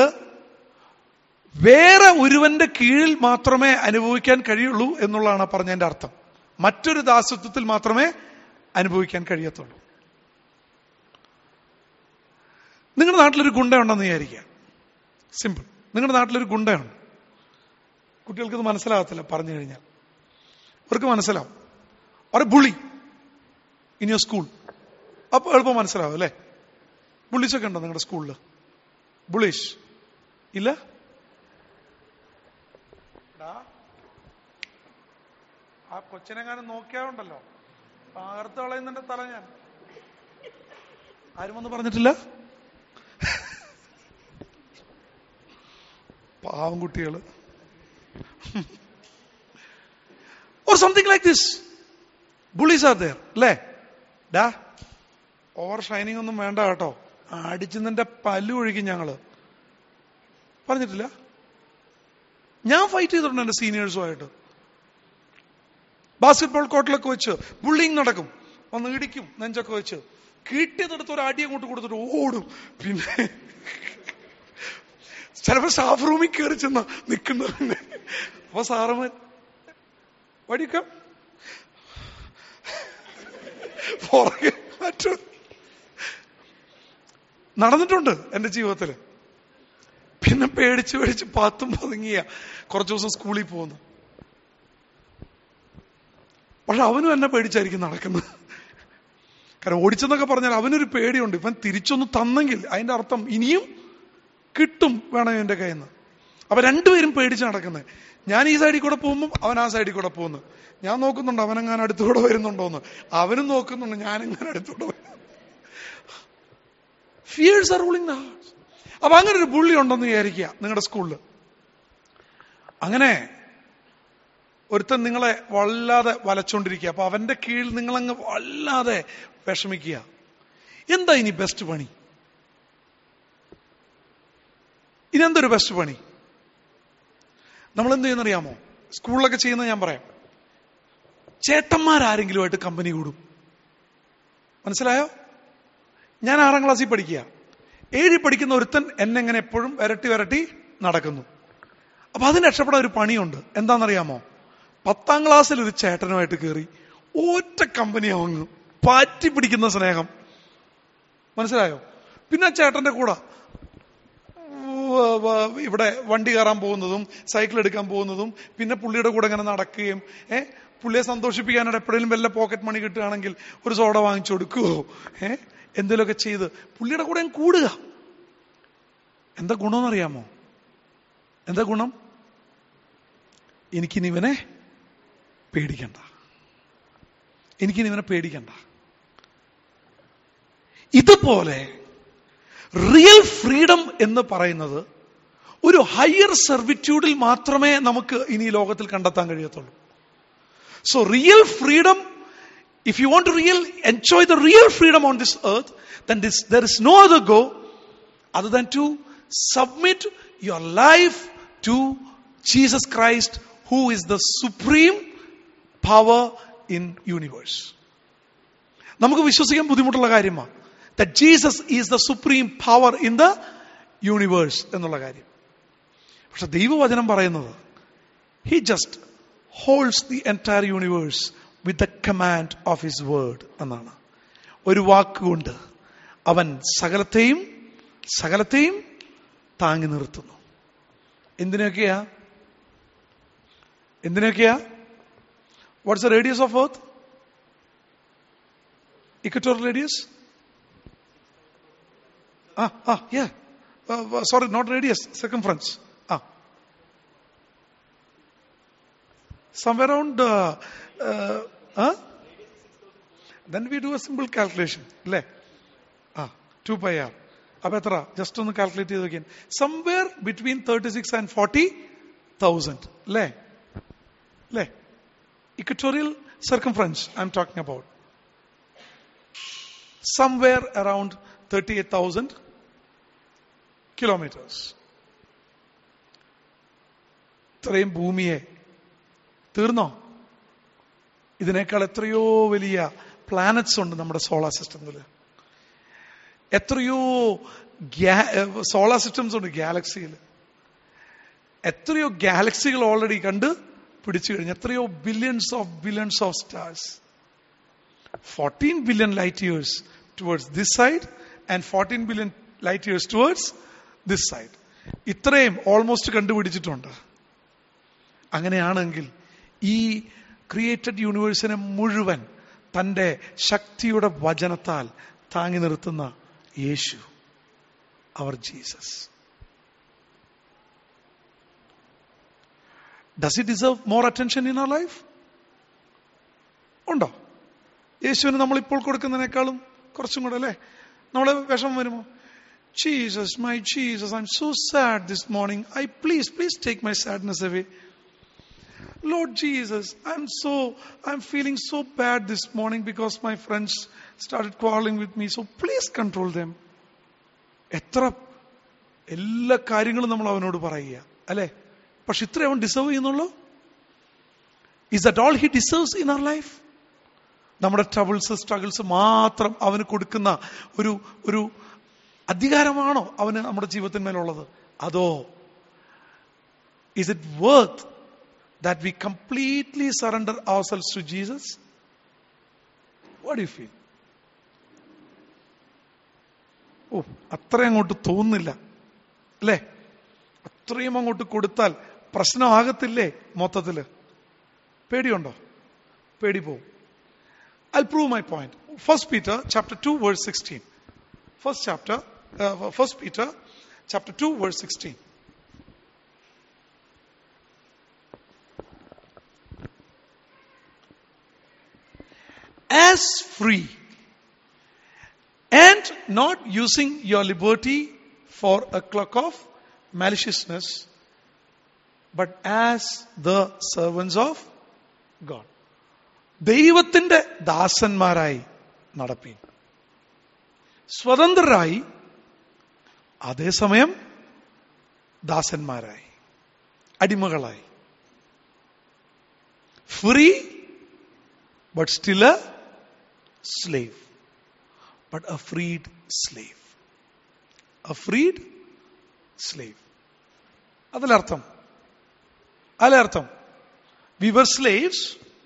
വേറെ ഒരുവന്റെ കീഴിൽ മാത്രമേ അനുഭവിക്കാൻ കഴിയുള്ളൂ എന്നുള്ളതാണ് പറഞ്ഞതിന്റെ അർത്ഥം മറ്റൊരു ദാസത്വത്തിൽ മാത്രമേ അനുഭവിക്കാൻ കഴിയത്തുള്ളൂ നിങ്ങളുടെ നാട്ടിലൊരു ഗുണ്ടയുണ്ടെന്ന് വിചാരിക്കുക സിമ്പിൾ നിങ്ങളുടെ നാട്ടിലൊരു ഗുണ്ടയുണ്ട് കുട്ടികൾക്ക് ഇത് മനസ്സിലാകത്തില്ല പറഞ്ഞു കഴിഞ്ഞാൽ അവർക്ക് മനസ്സിലാവും ഒരു ബുളി ഇൻ യുവർ സ്കൂൾ അപ്പൊ എളുപ്പം മനസ്സിലാവും അല്ലേ ബുള്ളിച്ചൊക്കെ ഉണ്ടോ നിങ്ങളുടെ സ്കൂളിൽ ബുളിഷ് ഇല്ല എടാ, ആ കൊച്ചിനെങ്ങാനും നോക്കിയാവുണ്ടല്ലോ തകർത്ത് കളയുന്നുണ്ട് തല ഞാൻ ആരും ഒന്നും പറഞ്ഞിട്ടില്ല പാവം കുട്ടികള് or something like this bullies are there അല്ലേ ഡാ ഓവർ ഷൈനിങ് ഒന്നും വേണ്ട കേട്ടോ അടിച്ചു നിന്റെ പല്ലു ഒഴിക്കും ഞങ്ങള് പറഞ്ഞിട്ടില്ല ഞാൻ ഫൈറ്റ് ചെയ്തിട്ടുണ്ട് എന്റെ സീനിയേഴ്സുമായിട്ട് ബാസ്കറ്റ്ബോൾ കോർട്ടിലൊക്കെ വെച്ച് ബുള്ളിങ് നടക്കും ഒന്ന് ഇടിക്കും നെഞ്ചൊക്കെ വെച്ച് കിട്ടിയതെടുത്ത് ഒരു അടി അങ്ങോട്ട് കൊടുത്തിട്ട് ഓടും പിന്നെ ചിലപ്പോ സ്റ്റാഫ് റൂമിൽ കയറി ചെന്ന നിൽക്കുന്ന പിന്നെ അപ്പൊ സാറമ്മൻ വടിക്കം പുറകെ മറ്റു നടന്നിട്ടുണ്ട് എന്റെ ജീവിതത്തിൽ പിന്നെ പേടിച്ച് പേടിച്ച് പാത്തും പതുങ്ങിയ കുറച്ചു ദിവസം സ്കൂളിൽ പോകുന്നു പക്ഷെ അവനും എന്നെ പേടിച്ചായിരിക്കും നടക്കുന്നത് കാരണം ഓടിച്ചെന്നൊക്കെ പറഞ്ഞാൽ അവനൊരു പേടിയുണ്ട് ഇവൻ തിരിച്ചൊന്ന് തന്നെങ്കിൽ അതിന്റെ അർത്ഥം ഇനിയും കിട്ടും വേണം എന്റെ കയ്യിൽ നിന്ന് അപ്പൊ രണ്ടുപേരും പേടിച്ച് നടക്കുന്നത് ഞാൻ ഈ സൈഡിൽ കൂടെ പോകുമ്പോൾ അവൻ ആ സൈഡിൽ കൂടെ പോകുന്നു ഞാൻ നോക്കുന്നുണ്ട് അവനെങ്ങാൻ അടുത്തുകൂടെ വരുന്നുണ്ടോന്ന് അവനും നോക്കുന്നുണ്ട് ഞാൻ എങ്ങനെ അടുത്തുകൂടെ വരും fears are ruling the heart അപ്പൊ അങ്ങനെ ഒരു പുള്ളി ഉണ്ടെന്ന് വിചാരിക്കുക നിങ്ങളുടെ സ്കൂളിൽ അങ്ങനെ ഒരുത്തൻ നിങ്ങളെ വല്ലാതെ വലച്ചോണ്ടിരിക്കുക അപ്പൊ അവന്റെ കീഴിൽ നിങ്ങളങ്ങ് വല്ലാതെ വിഷമിക്കുക എന്താ ഇനി ബെസ്റ്റ് പണി ഇനെന്തൊരു ബെസ്റ്റ് പണി നമ്മൾ എന്ത് ചെയ്യുന്നറിയാമോ സ്കൂളിലൊക്കെ ചെയ്യുന്നത് ഞാൻ പറയാം ചേട്ടന്മാരാരെങ്കിലുമായിട്ട് കമ്പനി കൂടും മനസ്സിലായോ ഞാൻ ആറാം ക്ലാസ്സിൽ പഠിക്കുക ഏഴിൽ പഠിക്കുന്ന ഒരുത്തൻ എന്നെ എങ്ങനെ എപ്പോഴും വരട്ടി വരട്ടി നടക്കുന്നു അപ്പൊ അതിന് രക്ഷപ്പെടാൻ ഒരു പണിയുണ്ട് എന്താണെന്നറിയാമോ പത്താം ക്ലാസ്സിൽ ഒരു ചേട്ടനുമായിട്ട് കയറി ഒറ്റ കമ്പനി വാങ്ങും പാറ്റി പിടിക്കുന്ന സ്നേഹം മനസ്സിലായോ പിന്നെ ആ ചേട്ടന്റെ കൂടെ വ- വ- ഇവിടെ വണ്ടി കയറാൻ പോകുന്നതും സൈക്കിൾ എടുക്കാൻ പോകുന്നതും പിന്നെ പുള്ളിയുടെ കൂടെ ഇങ്ങനെ നടക്കുകയും ഏ പുള്ളിയെ സന്തോഷിപ്പിക്കാനായിട്ട് എപ്പോഴേലും വല്ല പോക്കറ്റ് മണി കിട്ടുകയാണെങ്കിൽ ഒരു സോഡ വാങ്ങിച്ചു കൊടുക്കുവോ ഏ എന്തെങ്കിലുമൊക്കെ ചെയ്ത് പുള്ളിയുടെ കൂടെ അങ്ങ് കൂടുക എന്താ ഗുണമെന്നറിയാമോ എന്താ ഗുണം എനിക്കിനി ഇവനെ പേടിക്കണ്ട എനിക്കിനി ഇവനെ പേടിക്കണ്ട ഇതുപോലെ റിയൽ ഫ്രീഡം എന്ന് പറയുന്നത് ഒരു ഹയർ സെർവിറ്റ്യൂഡിൽ മാത്രമേ നമുക്ക് ഇനി ഈ ലോകത്തിൽ കണ്ടെത്താൻ കഴിയത്തുള്ളൂ so real freedom if you want to real enjoy the real freedom on this earth then this there is no other go other than to submit your life to Jesus Christ, who is the supreme power in universe. നമുക്ക് വിശ്വസിക്കാൻ ബുദ്ധിമുട്ടുള്ള കാര്യമാണ് that Jesus is the supreme power in the universe എന്നുള്ള കാര്യം പക്ഷെ ദൈവവചനം പറയുന്നത് he just holds the entire universe with the command of his word എന്നാണ് ഒരു വാക്കുകൊണ്ട് അവൻ സകലത്തെയും സകലത്തെയും താങ്ങി നിർത്തുന്നു എന്തിനൊക്കെയാ എന്തിനൊക്കെയാ what's the radius of earth equatorial radius ah ah yeah sorry not radius circumference ah somewhere around uh, uh, huh? then we do a simple calculation അല്ലേ ആ ടു പൈ ആർ അപ്പൊ എത്ര ജസ്റ്റ് ഒന്ന് കാൽക്കുലേറ്റ് ചെയ്ത് നോക്കിയാൽ somewhere between thirty six and forty thousand അല്ലേ അല്ലേ equatorial circumference I'm talking about somewhere around thirty eight thousand kilometres ഇത്രയും ഭൂമിയെ തീർന്നോ ഇതിനേക്കാൾ എത്രയോ വലിയ പ്ലാനറ്റ്സ് ഉണ്ട് നമ്മുടെ സോളാർ സിസ്റ്റത്തിൽ എത്രയോ സോളാർ സിസ്റ്റംസ് ഉണ്ട് ഗാലക്സിയിൽ എത്രയോ ഗാലക്സികൾ ഓൾറെഡി കണ്ട് പിടിച്ചു കഴിഞ്ഞു എത്രയോ billions of billions of stars fourteen billion light years towards this side and fourteen billion light years towards this side ഇത്രയും ഓൾമോസ്റ്റ് കണ്ടുപിടിച്ചിട്ടുണ്ട് അങ്ങനെയാണെങ്കിൽ ഈ ക്രിയേറ്റഡ് യൂണിവേഴ്സിനെ മുഴുവൻ തന്റെ ശക്തിയുടെ വചനത്താൽ താങ്ങി നിർത്തുന്ന യേശു our Jesus does it deserve more attention in our life ഉണ്ടോ യേശുവിന് നമ്മൾ ഇപ്പോൾ കൊടുക്കുന്നതിനേക്കാളും കുറച്ചും കൂടെ അല്ലേ നമ്മളെ വിഷമം വരുമോ Jesus my Jesus I'm so sad this morning I please please take my sadness away Lord Jesus, I'm so, I'm feeling so bad this morning because my friends started quarreling with me. So please control them. എത്ര എല്ലാ കാര്യങ്ങളും നമ്മൾ അവനോട് പറയുക അല്ലെ പക്ഷെ ഇത്ര അവൻ ഡിസേർവ് ചെയ്യുന്നുള്ളൂ is that all he deserves in our life നമ്മുടെ ട്രബിൾസ് സ്ട്രഗിൾസ് മാത്രം അവന് കൊടുക്കുന്ന ഒരു ഒരു അധികാരമാണോ അവന് നമ്മുടെ ജീവിതത്തിന്മേലുള്ളത് അതോ is it worth that we completely surrender ourselves to Jesus? What do you feel? ഓ അത്ര അങ്ങോട്ട് തോന്നുന്നില്ല അല്ലേ അത്രയും അങ്ങോട്ട് കൊടുത്താൽ പ്രശ്നമാകത്തില്ലേ മൊത്തത്തില് പേടിയുണ്ടോ പേടി പോവും I prove my point first Peter chapter two verse sixteen first chapter first Peter chapter two verse sixteen as free and not using your liberty for a cloak of maliciousness, but as the servants of God. ദൈവത്തിന്റെ ദാസന്മാരായി നടപ്പീൻ സ്വതന്ത്രരായി അതേസമയം ദാസന്മാരായി അടിമകളായി free but still a slave. But a freed slave. A freed slave. അതിലർത്ഥം അതിലർത്ഥം we were slaves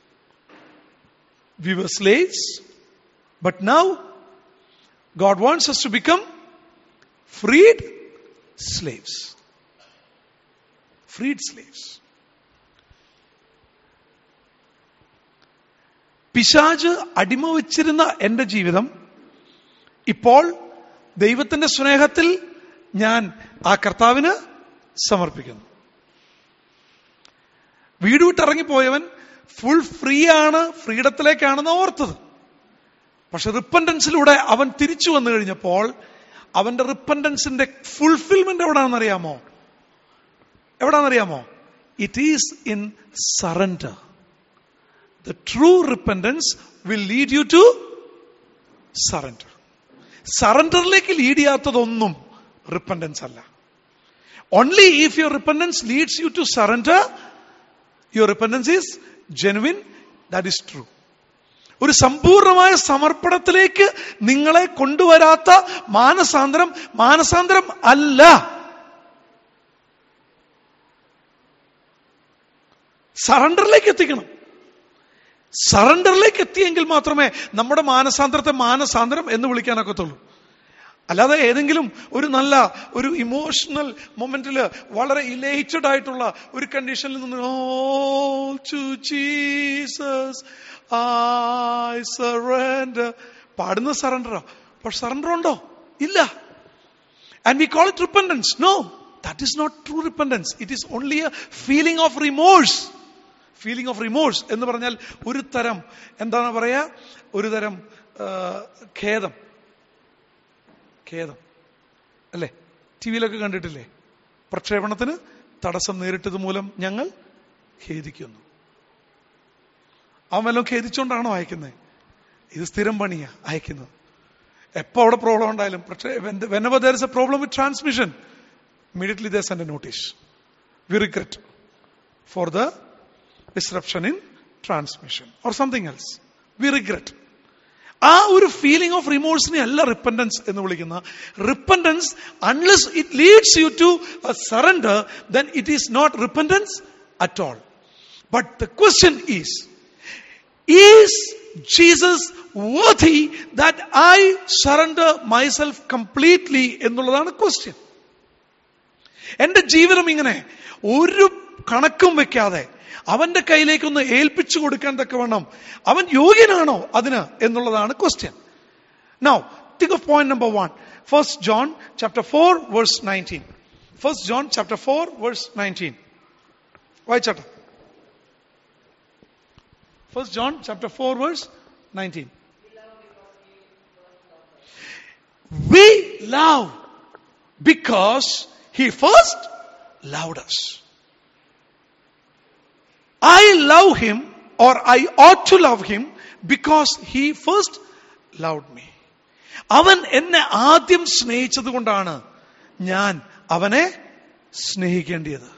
we were slaves but now God wants us to become freed slaves. Freed slaves. പിശാജ് അടിമ വെച്ചിരുന്ന എന്റെ ജീവിതം ഇപ്പോൾ ദൈവത്തിന്റെ സ്നേഹത്തിൽ ഞാൻ ആ കർത്താവിന് സമർപ്പിക്കുന്നു വീട് വിട്ടിറങ്ങിപ്പോയവൻ ഫുൾ ഫ്രീ ആണ് ഫ്രീഡത്തിലേക്കാണെന്ന് ഓർത്തത് പക്ഷെ റിപ്പൻഡൻസിലൂടെ അവൻ തിരിച്ചു വന്നു കഴിഞ്ഞപ്പോൾ അവന്റെ റിപ്പൻഡൻസിന്റെ ഫുൾഫിൽമെന്റ് എവിടാണെന്നറിയാമോ എവിടാണെന്നറിയാമോ it is in surrender the true repentance will lead you to surrender. സറണ്ടറിലേക്ക് ലീഡ് ചെയ്യാത്തതൊന്നും റിപ്പൻഡൻസ് അല്ല only if your repentance leads you to surrender your repentance is genuine that is true ഒരു സമ്പൂർണമായ സമർപ്പണത്തിലേക്ക് നിങ്ങളെ കൊണ്ടുവരാത്ത മാനസാന്തരം മാനസാന്തരം അല്ല സറണ്ടറിലേക്ക് എത്തിക്കണം സറണ്ടറിലേക്ക് എത്തിയെങ്കിൽ മാത്രമേ നമ്മുടെ മാനസാന്തരത്തെ മാനസാന്തരം എന്ന് വിളിക്കാനൊക്കത്തുള്ളൂ അല്ലാതെ ഏതെങ്കിലും ഒരു നല്ല ഒരു ഇമോഷണൽ മൊമെന്റിൽ വളരെ ഇലേറ്റഡ് ആയിട്ടുള്ള ഒരു കണ്ടീഷനിൽ നിന്ന് oh to Jesus I surrender പാടുന്ന സറണ്ടറാ പക്ഷെ സറണ്ടർ ഉണ്ടോ ഇല്ല and we call it repentance no that is not true repentance it is only a feeling of remorse feeling of remorse എന്ന് പറഞ്ഞാൽ ഒരു തരം എന്താണ് പറയാ ഒരു തരം ഖേദം ഖേദം അല്ലേ ടി വിയിലൊക്കെ കണ്ടിട്ടില്ലേ പ്രക്ഷേപണത്തിന് തടസ്സം നേരിട്ടത് മൂലം ഞങ്ങൾ ഖേദിക്കുന്നു അവൻ വല്ലതും ഖേദിച്ചുകൊണ്ടാണോ അയക്കുന്നത് ഇത് സ്ഥിരം പണിയാ അയക്കുന്നത് എപ്പോ അവിടെ പ്രോബ്ലം ഉണ്ടായാലും പക്ഷേ whenever there is a problem with transmission immediately they send a notice we regret for the disruption in transmission or something else. We regret. ആ ഒരു ഫീലിംഗ് ഓഫ് റിമോഴ്സിനെ അല്ല റിപ്പൻഡൻസ് എന്ന് വിളിക്കുന്ന repentance unless it leads you to surrender then it is not repentance at all but the question is is Jesus worthy that I surrender myself completely എന്നുള്ളതാണ് question എന്റെ ജീവിതം ഇങ്ങനെ ഒരു കണക്കും വെക്കാതെ അവന്റെ കയ്യിലേക്കൊന്ന് ഏൽപ്പിച്ചു കൊടുക്കാൻ തക്കവണ്ണം അവൻ യോഗ്യനാണോ അതിന് എന്നുള്ളതാണ് question now think of point number one first John chapter four verse nineteen first John chapter four verse nineteen വായിച്ചാട്ടെ first John chapter four verse nineteen We love because He first loved us. I love Him or I ought to love Him because He first loved me. അവൻ എന്നെ ആദ്യം സ്നേഹിച്ചത് കൊണ്ടാണ് ഞാൻ അവനെ സ്നേഹിക്കേണ്ടിയത്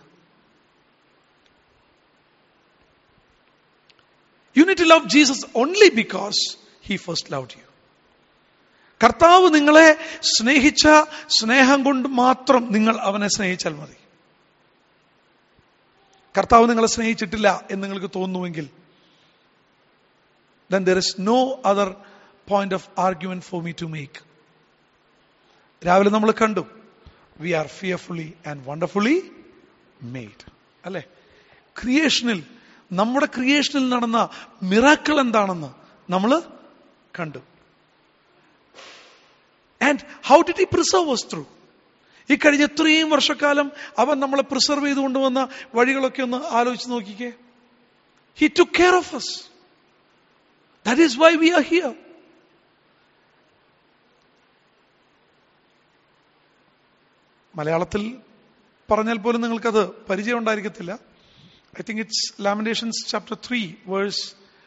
you need love Jesus only because he first love you കർത്താവ് നിങ്ങളെ സ്നേഹിച്ച സ്നേഹം കൊണ്ട് മാത്രം നിങ്ങൾ അവനെ സ്നേഹിച്ചാൽ മതി കർത്താവ് നിങ്ങളെ സ്നേഹിച്ചിട്ടില്ല എന്ന് നിങ്ങൾക്ക് തോന്നുന്നുവെങ്കിൽ then there is no other point of argument for me to make. രാവിലെ നമ്മൾ കണ്ടു we are fearfully and wonderfully made അല്ലെ ക്രിയേഷനിൽ നമ്മുടെ ക്രിയേഷനിൽ നടന്ന മിറാക്കൾ എന്താണെന്ന് നമ്മൾ കണ്ടു and how did he preserve us through ഈ കഴിഞ്ഞ ഇത്രയും വർഷക്കാലം അവൻ നമ്മളെ പ്രിസർവ് ചെയ്ത് കൊണ്ടുവന്ന വഴികളൊക്കെ ഒന്ന് ആലോചിച്ച് നോക്കിക്കേ he to care of us that is why we are here മലയാളത്തിൽ പറഞ്ഞാൽ പോലും നിങ്ങൾക്കത് പരിചയം ഉണ്ടായിരിക്കത്തില്ല I think it's Lamentations chapter three verse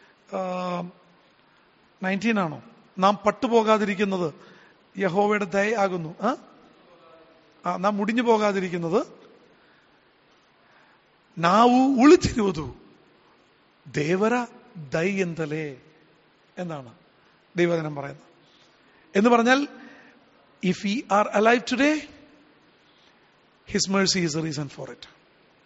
nineteen ആണോ നാം പട്ടുപോകാതിരിക്കുന്നത് യഹോവയുടെ ദയ ആകുന്നു ആ ആ, നാം മുടിഞ്ഞു പോകാതിരിക്കുന്നത് ನಾವು ಉಳಿತಿರುವುದು ದೇವರ ദയ്യന്തലേ എന്നാണ് ദൈവജനം പറയുന്നത് എന്ന് പറഞ്ഞാൽ if we are alive today his mercy is a reason for it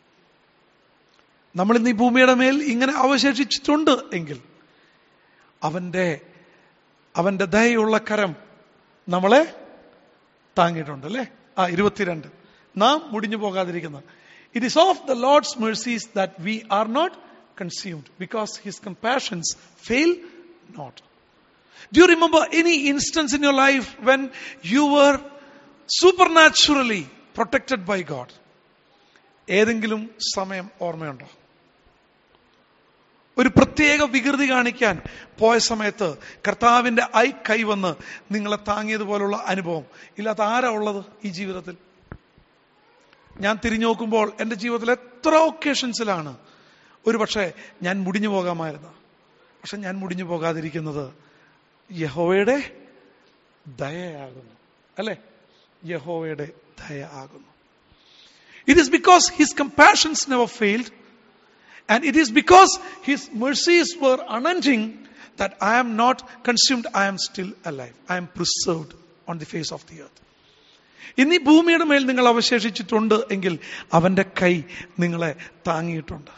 നമ്മൾ ഇന്ന് ഈ ഭൂമിയുടെ മേൽ ഇങ്ങനെ അവശേഷിച്ചിട്ടുണ്ട് എങ്കിൽ അവന്റെ അവന്റെ ദയുള്ള കരം നമ്മളെ താങ്ങിയിട്ടുണ്ട് അല്ലേ ആ ഇരുപത്തിരണ്ട് നാം മുടിഞ്ഞു പോകാതിരിക്കുന്ന it is of the Lord's mercies that we are not consumed because his compassions fail not do you remember any instance in your life when you were supernaturally protected by God ഏതെങ്കിലും സമയം ഓർമ്മയുണ്ടോ ഒരു പ്രത്യേക വികൃതി കാണിക്കാൻ പോയ സമയത്ത് കർത്താവിന്റെ ഐ കൈവന്ന് നിങ്ങളെ താങ്ങിയതുപോലുള്ള അനുഭവം ഇല്ലാത്ത ആരാ ഉള്ളത് ഈ ജീവിതത്തിൽ ഞാൻ തിരിഞ്ഞു നോക്കുമ്പോൾ എന്റെ ജീവിതത്തിൽ എത്ര ഒക്കേഷൻസിലാണ് ഒരു പക്ഷേ ഞാൻ മുടിഞ്ഞു പോകാമായിരുന്നു പക്ഷെ ഞാൻ മുടിഞ്ഞു പോകാതിരിക്കുന്നത് യഹോവയുടെ ദയയാകുന്നു അല്ലെ യഹോവയുടെ ദയ ആകുന്നു it is because his compassions never failed And it is because His mercies were unending that I am not consumed, I am still alive. I am preserved on the face of the earth. ഇന്ന് ഈ ഭൂമിയുടെ മേൽ നിങ്ങൾ അവശേഷിച്ചിട്ടുണ്ട് എങ്കിൽ അവന്റെ കൈ നിങ്ങളെ താങ്ങിയിട്ടുണ്ട്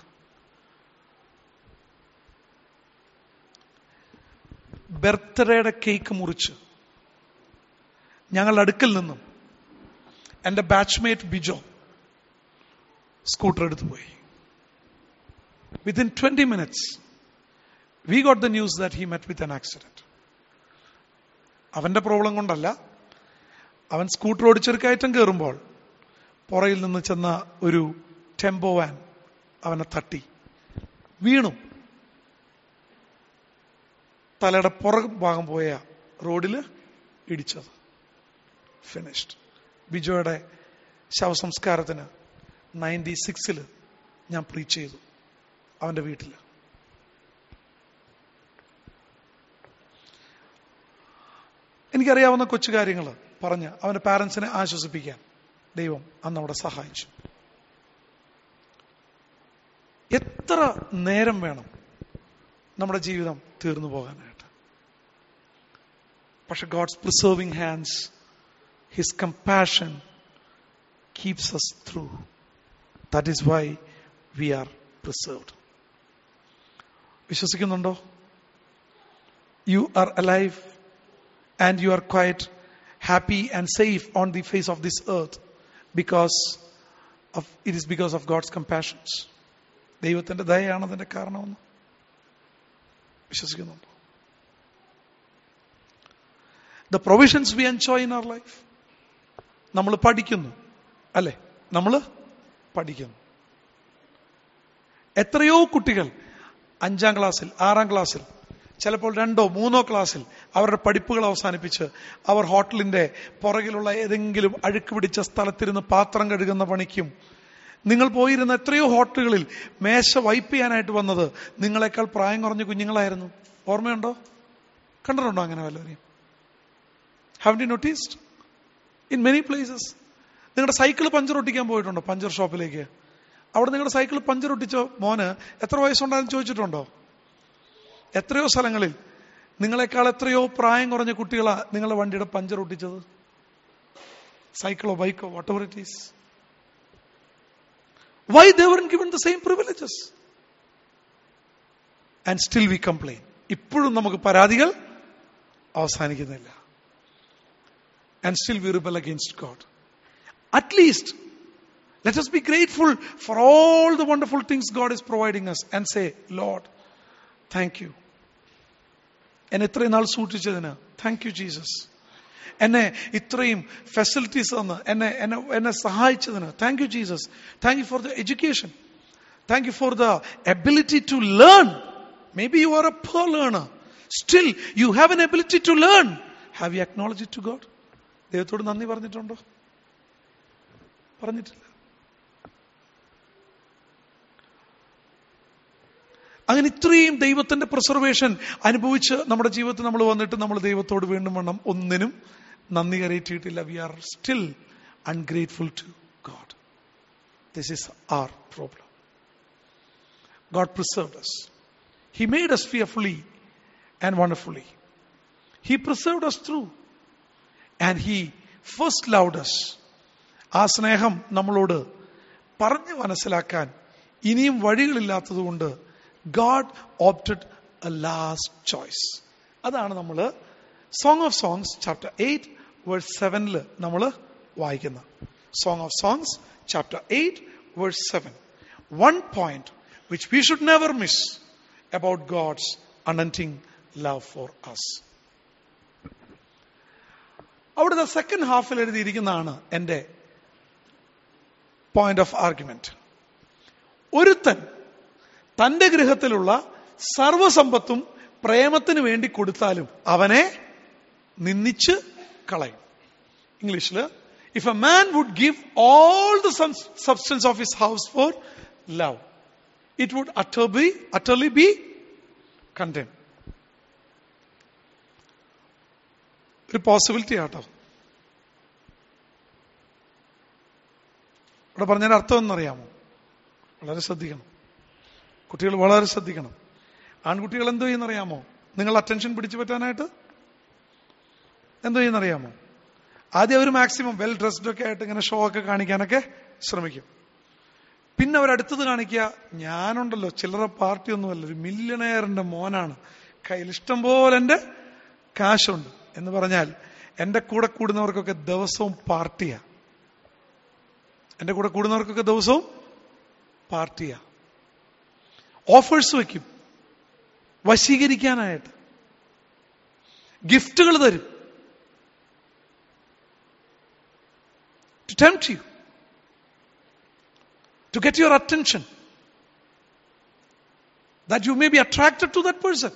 ബർത്ത്ഡേയുടെ cake മുറിച്ച് ഞങ്ങളുടെ അടുക്കൽ നിന്നും എന്റെ ബാച്ച്മേറ്റ് ബിജോ സ്കൂട്ടർ എടുത്തു പോയി within 20 minutes, we got the news that he met with an accident. അവന്റെ പ്രോബ്ലം കൊണ്ടല്ല അവൻ സ്കൂട്ടർ ഓടിച്ചൊരു കയറ്റം കയറുമ്പോൾ പുറയിൽ നിന്ന് ചെന്ന ഒരു ടെമ്പോ വാൻ അവനെ തട്ടി വീണു തലയുടെ പുറകു ഭാഗം പോയ റോഡിൽ ഇടിച്ചത് ഫിനിഷ്ഡ് ബിജോയുടെ ശവസംസ്കാരത്തിന് നയൻറ്റി സിക്സിൽ ഞാൻ പ്രീച്ച് ചെയ്തു അവന്റെ വീട്ടിൽ എനിക്കറിയാവുന്ന കൊച്ചു കാര്യങ്ങൾ പറഞ്ഞ് അവന്റെ പാരൻസിനെ ആശ്വസിപ്പിക്കാൻ ദൈവം അന്ന് അവിടെ സഹായിച്ചു എത്ര നേരം വേണം നമ്മുടെ ജീവിതം തീർന്നു പോകാനായിട്ട് പക്ഷെ God's preserving hands his compassion keeps us through that is why we are preserved വിശ്വസിക്കുന്നുണ്ടോ you are alive and you are quite happy and safe on the face of this earth because of it is because of God's compassions. ദൈവത്തിന്റെ ദയയാണ് അതിന്റെ കാരണമെന്ന് വിശ്വസിക്കുന്നുണ്ടോ the provisions we enjoy in our life നമ്മൾ പഠിക്കുന്നു അല്ലെ നമ്മൾ പഠിക്കുന്നു എത്രയോ കുട്ടികൾ അഞ്ചാം ക്ലാസ്സിൽ ആറാം ക്ലാസ്സിൽ ചിലപ്പോൾ രണ്ടോ മൂന്നോ ക്ലാസ്സിൽ അവരുടെ പഠിപ്പുകൾ അവസാനിപ്പിച്ച് അവർ ഹോട്ടലിന്റെ പുറകിലുള്ള ഏതെങ്കിലും അഴുക്ക് പിടിച്ച സ്ഥലത്തിരുന്ന് പാത്രം കഴുകുന്ന പണിക്കും നിങ്ങൾ പോയിരുന്ന എത്രയോ ഹോട്ടലുകളിൽ മേശ വൈപ്പ് ചെയ്യാനായിട്ട് വന്നത് നിങ്ങളെക്കാൾ പ്രായം കുറഞ്ഞ കുഞ്ഞുങ്ങളായിരുന്നു ഓർമ്മയുണ്ടോ കണ്ടിട്ടുണ്ടോ അങ്ങനെ വല്ലവരെയും have you noticed in many places നിങ്ങളുടെ സൈക്കിൾ പഞ്ചർ ഒട്ടിക്കാൻ പോയിട്ടുണ്ടോ പഞ്ചർ ഷോപ്പിലേക്ക് അവിടെ നിങ്ങളുടെ സൈക്കിൾ പഞ്ചർ ഒട്ടിച്ച മോന് എത്ര വയസ്സുണ്ടായെന്ന് ചോദിച്ചിട്ടുണ്ടോ എത്രയോ സ്ഥലങ്ങളിൽ നിങ്ങളെക്കാൾ എത്രയോ പ്രായം കുറഞ്ഞ കുട്ടികളാ നിങ്ങളുടെ വണ്ടിയുടെ പഞ്ചർ ഒട്ടിച്ചത് സൈക്കിളോ ബൈക്കോ whatever it is why they were given the same privileges and still we complain ഇപ്പോഴും നമുക്ക് പരാതികൾ അവസാനിക്കുന്നില്ല and still we rebel against God at least let us be grateful for all the wonderful things God is providing us and say, Lord, thank you എന്നെ ഇത്രയും നാൾ സൂക്ഷിച്ചതിന് thank you Jesus എന്നെ ഇത്രയും facilities തന്ന് എന്നെ എന്നെ എന്നെ സഹായിച്ചതിന് thank you Jesus thank you for the education thank you for the ability to learn maybe you are a poor learner still you have an ability to learn have you acknowledge to God ദൈവത്തോട് നന്ദി പറഞ്ഞിട്ടുണ്ടോ പറഞ്ഞിട്ടില്ല അങ്ങനെ ഇത്രയും ദൈവത്തിന്റെ preservation അനുഭവിച്ച് നമ്മുടെ ജീവിതത്തിൽ നമ്മൾ വന്നിട്ട് നമ്മൾ ദൈവത്തോട് വീണ്ടും വേണം ഒന്നിനും നന്ദി കരയിട്ടിട്ടില്ല we are still ungrateful to God this is our problem God preserved us he made us fearfully and wonderfully he preserved us through and he first loved us ആ സ്നേഹം നമ്മളോട് പറഞ്ഞു മനസ്സിലാക്കാൻ ഇനിയും വഴികളില്ലാത്തതുകൊണ്ട് God opted a last choice അതാണ് നമ്മൾ Song of Songs chapter eight verse സെവനിൽ നമ്മൾ വായിക്കുന്നത് Song of Songs chapter eight verse seven one point which we should never miss about God's unending love for us അവിടുത്തെ second ഹാഫിൽ എഴുതിയിരിക്കുന്നതാണ് എൻ്റെ point of argument ഒരുത്തൻ തന്റെ ഗൃഹത്തിലുള്ള സർവസമ്പത്തും പ്രേമത്തിന് വേണ്ടി കൊടുത്താലും അവനെ നിന്ദിച്ച് കളയും ഇംഗ്ലീഷിൽ if a man would give all the substance of his house for love it would utter be utterly be contemn ഒരു പോസിബിലിറ്റി ആട്ടോ ഇവിടെ പറഞ്ഞതിന്റെ അർത്ഥം എന്നറിയാമോ വളരെ ശ്രദ്ധിക്കണം കുട്ടികൾ വളരെ ശ്രദ്ധിക്കണം ആൺകുട്ടികൾ എന്തോ ചെയ്യുന്നറിയാമോ നിങ്ങൾ അറ്റൻഷൻ പിടിച്ചു പറ്റാനായിട്ട് എന്തോ ചെയ്യുന്നറിയാമോ ആദ്യം അവർ മാക്സിമം വെൽ ഡ്രസ്ഡ് ഒക്കെ ആയിട്ട് ഇങ്ങനെ ഷോ ഒക്കെ കാണിക്കാനൊക്കെ ശ്രമിക്കും പിന്നെ അവരടുത്തത് കാണിക്കുക ഞാനുണ്ടല്ലോ ചില്ലറ പാർട്ടി ഒന്നുമല്ല ഒരു മില്യണയറിന്റെ മോനാണ് കയ്യിൽ ഇഷ്ടം പോലെ എന്റെ കാശുണ്ട് എന്ന് പറഞ്ഞാൽ എന്റെ കൂടെ കൂടുന്നവർക്കൊക്കെ ദിവസവും പാർട്ടിയാ എന്റെ കൂടെ കൂടുന്നവർക്കൊക്കെ ദിവസവും പാർട്ടിയാ ഓഫേഴ്സ് വയ്ക്കും വശീകരിക്കാനായിട്ട് ഗിഫ്റ്റുകൾ തരും to tempt you to get your attention that you may be attracted to that person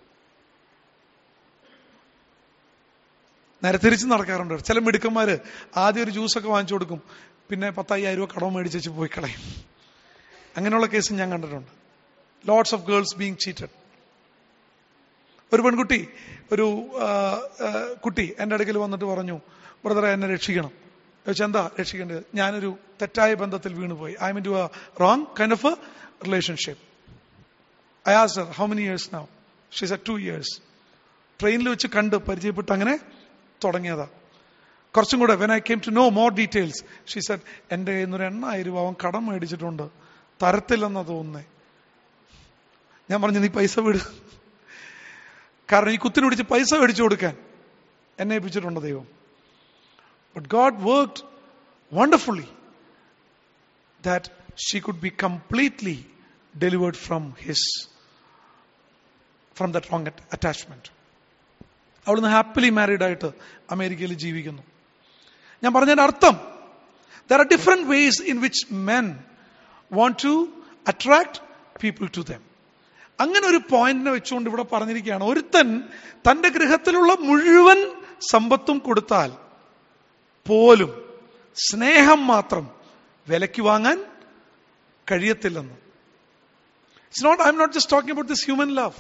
നേരെ തിരിച്ച് നടക്കാറുണ്ട് ചില മിടുക്കന്മാര് ആദ്യം ഒരു ജ്യൂസൊക്കെ വാങ്ങിച്ചു കൊടുക്കും പിന്നെ പത്തയ്യായിരം രൂപ കടം മേടിച്ചു പോയി കളയും അങ്ങനെയുള്ള കേസ് ഞാൻ കണ്ടിട്ടുണ്ട് lots of girls being cheated ഒരു പെൺകുട്ടി ഒരു കുട്ടി എൻ്റെ അടുക്കൽ വന്നിട്ട് പറഞ്ഞു ബ്രദറെ എന്നെ രക്ഷിക്കണം ചോദിച്ചാൽ എന്താ രക്ഷിക്കേണ്ടത് ഞാനൊരു തെറ്റായ ബന്ധത്തിൽ വീണുപോയി I mean to a wrong kind of a relationship I ആസ് her how many years now she's a two years ട്രെയിനിൽ വെച്ച് കണ്ട് പരിചയപ്പെട്ട് അങ്ങനെ തുടങ്ങിയതാ കുറച്ചും കൂടെ when I came to know more details she said എൻ്റെ കയ്യിൽ നിന്നൊരു എണ്ണായിരം രൂപ അവൻ കടം മേടിച്ചിട്ടുണ്ട് തരത്തില്ലെന്നാ തോന്നുന്നേ ഞാൻ പറഞ്ഞു നീ പൈസ വിട് കാരണം ഈ കുത്തിന് പിടിച്ച് പൈസ മേടിച്ചു കൊടുക്കാൻ എന്നെ ഏൽപ്പിച്ചിട്ടുണ്ട് ദൈവം but God worked wonderfully that she could be completely delivered from his from that wrong attachment അവളിന്ന് ഹാപ്പിലി മാരീഡ് ആയിട്ട് അമേരിക്കയിൽ ജീവിക്കുന്നു ഞാൻ പറഞ്ഞതിന്റെ അർത്ഥം there are different ways in which men want to attract people to them അങ്ങനെ ഒരു പോയിന്റിനെ വെച്ചുകൊണ്ട് ഇവിടെ പറഞ്ഞിരിക്കുകയാണ് ഒരുത്തൻ തന്റെ ഗൃഹത്തിലുള്ള മുഴുവൻ സമ്പത്തും കൊടുത്താൽ പോലും സ്നേഹം മാത്രം വിലയ്ക്ക് വാങ്ങാൻ കഴിയത്തില്ലെന്ന് it's not I'm not just talking about this human love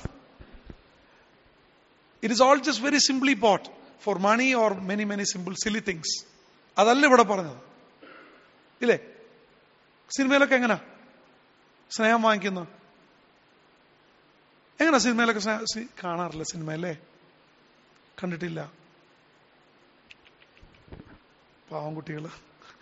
it is all just very simply bought for money or many many simple silly things അതല്ല ഇവിടെ പറഞ്ഞത് ഇല്ലേ സിനിമയിലൊക്കെ എങ്ങനാ സ്നേഹം വാങ്ങിക്കുന്നു എങ്ങനെ സിനിമയിലൊക്കെ സ്നേഹം സി- കാണാറില്ല സിനിമയല്ലേ കണ്ടിട്ടില്ല പാവം കുട്ടികള്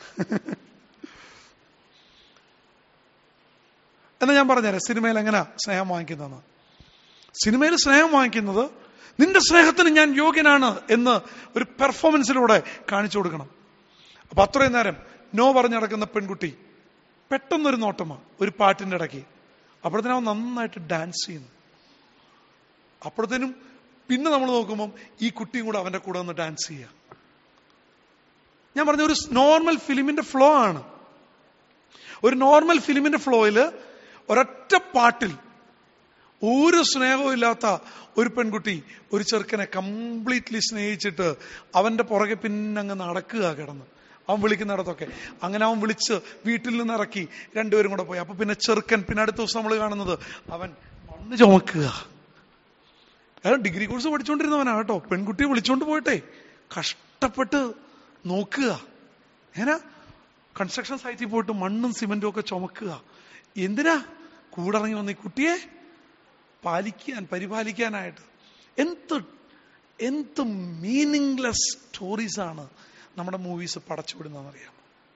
എന്നാ ഞാൻ പറഞ്ഞുതരാം സിനിമയിൽ എങ്ങനെയാ സ്നേഹം വാങ്ങിക്കുന്നതെന്ന് സിനിമയിൽ സ്നേഹം വാങ്ങിക്കുന്നത് നിന്റെ സ്നേഹത്തിന് ഞാൻ യോഗ്യനാണ് എന്ന് ഒരു പെർഫോമൻസിലൂടെ കാണിച്ചു കൊടുക്കണം അപ്പൊ അത്രയും നേരം നോ പറഞ്ഞു നടക്കുന്ന പെൺകുട്ടി പെട്ടെന്നൊരു നോട്ടമാ ഒരു പാട്ടിന്റെ ഇടയ്ക്ക് അപ്പോഴത്തേനും അവൻ നന്നായിട്ട് ഡാൻസ് ചെയ്യുന്നു അപ്പോഴത്തേനും പിന്നെ നമ്മൾ നോക്കുമ്പം ഈ കുട്ടിയും കൂടെ അവന്റെ കൂടെ ഒന്ന് ഡാൻസ് ചെയ്യുക ഞാൻ പറഞ്ഞ ഒരു നോർമൽ ഫിലിമിന്റെ ഫ്ലോ ആണ് ഒരു നോർമൽ ഫിലിമിന്റെ ഫ്ലോയില് ഒരൊറ്റ പാട്ടിൽ ഒരു സ്നേഹവും ഇല്ലാത്ത ഒരു പെൺകുട്ടി ഒരു ചെറുക്കനെ കംപ്ലീറ്റ്ലി സ്നേഹിച്ചിട്ട് അവന്റെ പുറകെ പിന്നെ അങ്ങ് നടക്കുക കിടന്ന് അവൻ വിളിക്കുന്നിടത്തൊക്കെ അങ്ങനെ അവൻ വിളിച്ച് വീട്ടിൽ നിന്ന് ഇറക്കി രണ്ടുപേരും കൂടെ പോയി അപ്പൊ പിന്നെ ചെറുക്കൻ പിന്നെ അടുത്ത ദിവസം നമ്മൾ കാണുന്നത് അവൻ മണ്ണ് ചുമക്കുക അയാൾ ഡിഗ്രി കോഴ്സ് പഠിച്ചുകൊണ്ടിരുന്നവനാ കേട്ടോ പെൺകുട്ടിയെ വിളിച്ചോണ്ട് പോയിട്ടെ കഷ്ടപ്പെട്ട് നോക്കുക ഏനാ കൺസ്ട്രക്ഷൻ സൈറ്റിൽ പോയിട്ട് മണ്ണും സിമെന്റും ഒക്കെ ചുമക്കുക എന്തിനാ കൂടിറങ്ങി വന്ന ഈ കുട്ടിയെ പാലിക്കാൻ പരിപാലിക്കാനായിട്ട് എന്ത് എന്ത് മീനിങ്ലെസ് സ്റ്റോറീസ് ആണ് നമ്മുടെ മൂവീസ് പടച്ചുവിടുന്നതെന്നറിയാം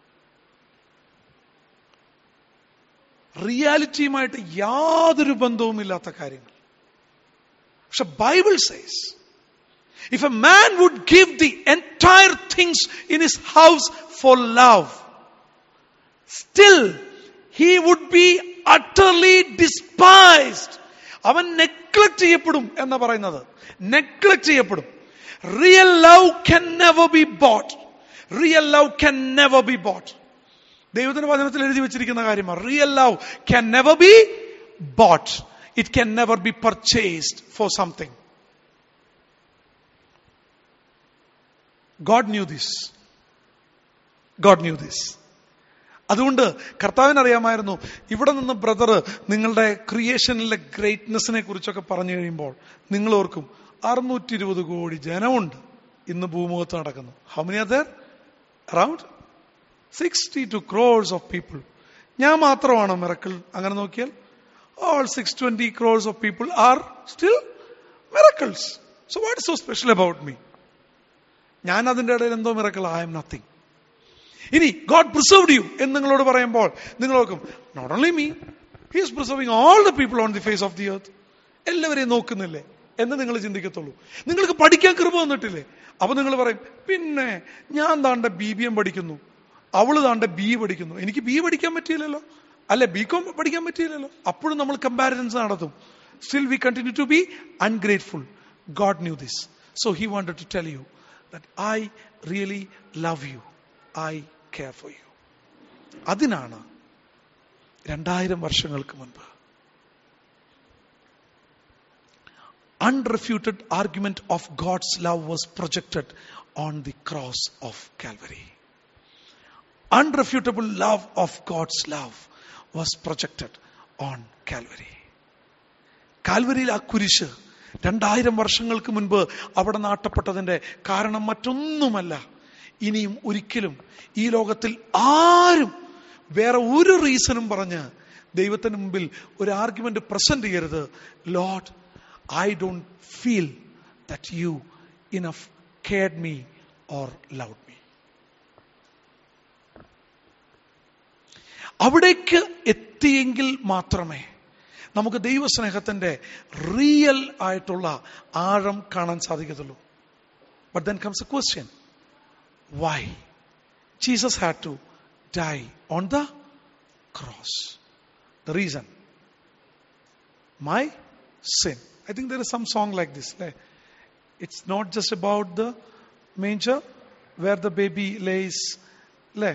റിയാലിറ്റിയുമായിട്ട് യാതൊരു ബന്ധവുമില്ലാത്ത കാര്യങ്ങൾ പക്ഷെ Bible says if a man would give the entire things in his house for love still he would be utterly despised അവൻ നെഗ്ലക്ട് ചെയ്യപ്പെടും എന്ന് പറയുന്നത് നെഗ്ലക്ട് ചെയ്യപ്പെടും real love can never be bought real love can never be bought ദൈവത്തിന്റെ വചനത്തിൽ എഴുതി വെച്ചിരിക്കുന്ന കാര്യമാണ് real love can never be bought it can never be purchased for something God knew this God knew this അതുകൊണ്ട് കർത്താവിന് അറിയാമായിരുന്നു ഇവിടെ നിന്ന് ബ്രദർ നിങ്ങളുടെ ക്രിയേഷനിലെ ഗ്രേറ്റ്നെസ്സിനെ കുറിച്ചൊക്കെ പറഞ്ഞു കഴിയുമ്പോൾ നിങ്ങൾ ഓർക്കും അറുന്നൂറ്റി ഇരുപത് കോടി ജനമുണ്ട് ഇന്ന് ഭൂമുഖത്ത് നടക്കുന്നു how many are there around sixty two crores of people ഞാൻ മാത്രമാണോ മിറക്കിൾ അങ്ങനെ നോക്കിയാൽ all six twenty crores of people are still miracles so what so special about me ഞാൻ അതിന്റെ ഇടയിൽ എന്തോ മിറക്കിൾ ഐ എം നത്തിങ് ഇനി ഗോഡ് പ്രിസർവ്ഡ് യു എന്ന് നിങ്ങളോട് പറയുമ്പോൾ നിങ്ങൾ നോക്കും not only me he's preserving all the people on the face of the earth എല്ലാവരെയും നോക്കുന്നില്ലേ എന്ന് നിങ്ങൾ ചിന്തിക്കത്തുള്ളൂ നിങ്ങൾക്ക് പഠിക്കാൻ കൃപ വന്നിട്ടില്ലേ അപ്പൊ നിങ്ങൾ പറയും പിന്നെ ഞാൻ താണ്ട ബി ബി എം പഠിക്കുന്നു അവള് താണ്ട ബി പഠിക്കുന്നു എനിക്ക് ബി പഠിക്കാൻ പറ്റിയില്ലല്ലോ അല്ലെ ബി കോം പഠിക്കാൻ പറ്റിയില്ലല്ലോ അപ്പോഴും നമ്മൾ കമ്പാരിസൺസ് നടത്തും still we continue to be ungrateful God knew this so he wanted to tell you that I really love you I care for you അതിനാണ് രണ്ടായിരം വർഷങ്ങൾക്ക് മുൻപ് unrefuted argument of God's love was projected on the cross of Calvary. Unrefutable love of God's love was projected on Calvary. കാൽവരിയിൽ ആ കുരിശ് രണ്ടായിരം വർഷങ്ങൾക്ക് മുൻപ് അവിടെ നാട്ടപ്പെട്ടതിന്റെ കാരണം മറ്റൊന്നുമല്ല ഇനിയും ഒരിക്കലും ഈ ലോകത്തിൽ ആരും വേറെ ഒരു റീസണും പറഞ്ഞ് ദൈവത്തിന് മുമ്പിൽ ഒരു ആർഗ്യുമെന്റ് പ്രസന്റ് ചെയ്യരുത് Lord I don't feel that you enough cared me or loved me. അവിടേക്ക് എത്തിയെങ്കിൽ മാത്രമേ നമുക്ക് ദൈവസ്നേഹത്തിന്റെ റിയൽ ആയിട്ടുള്ള ആഴം കാണാൻ സാധിക്കത്തുള്ളൂ but then comes a question why Jesus had to die on the cross the reason my sin. I think there is some song like this. like, It's not just about the manger where the baby lays. അല്ലേ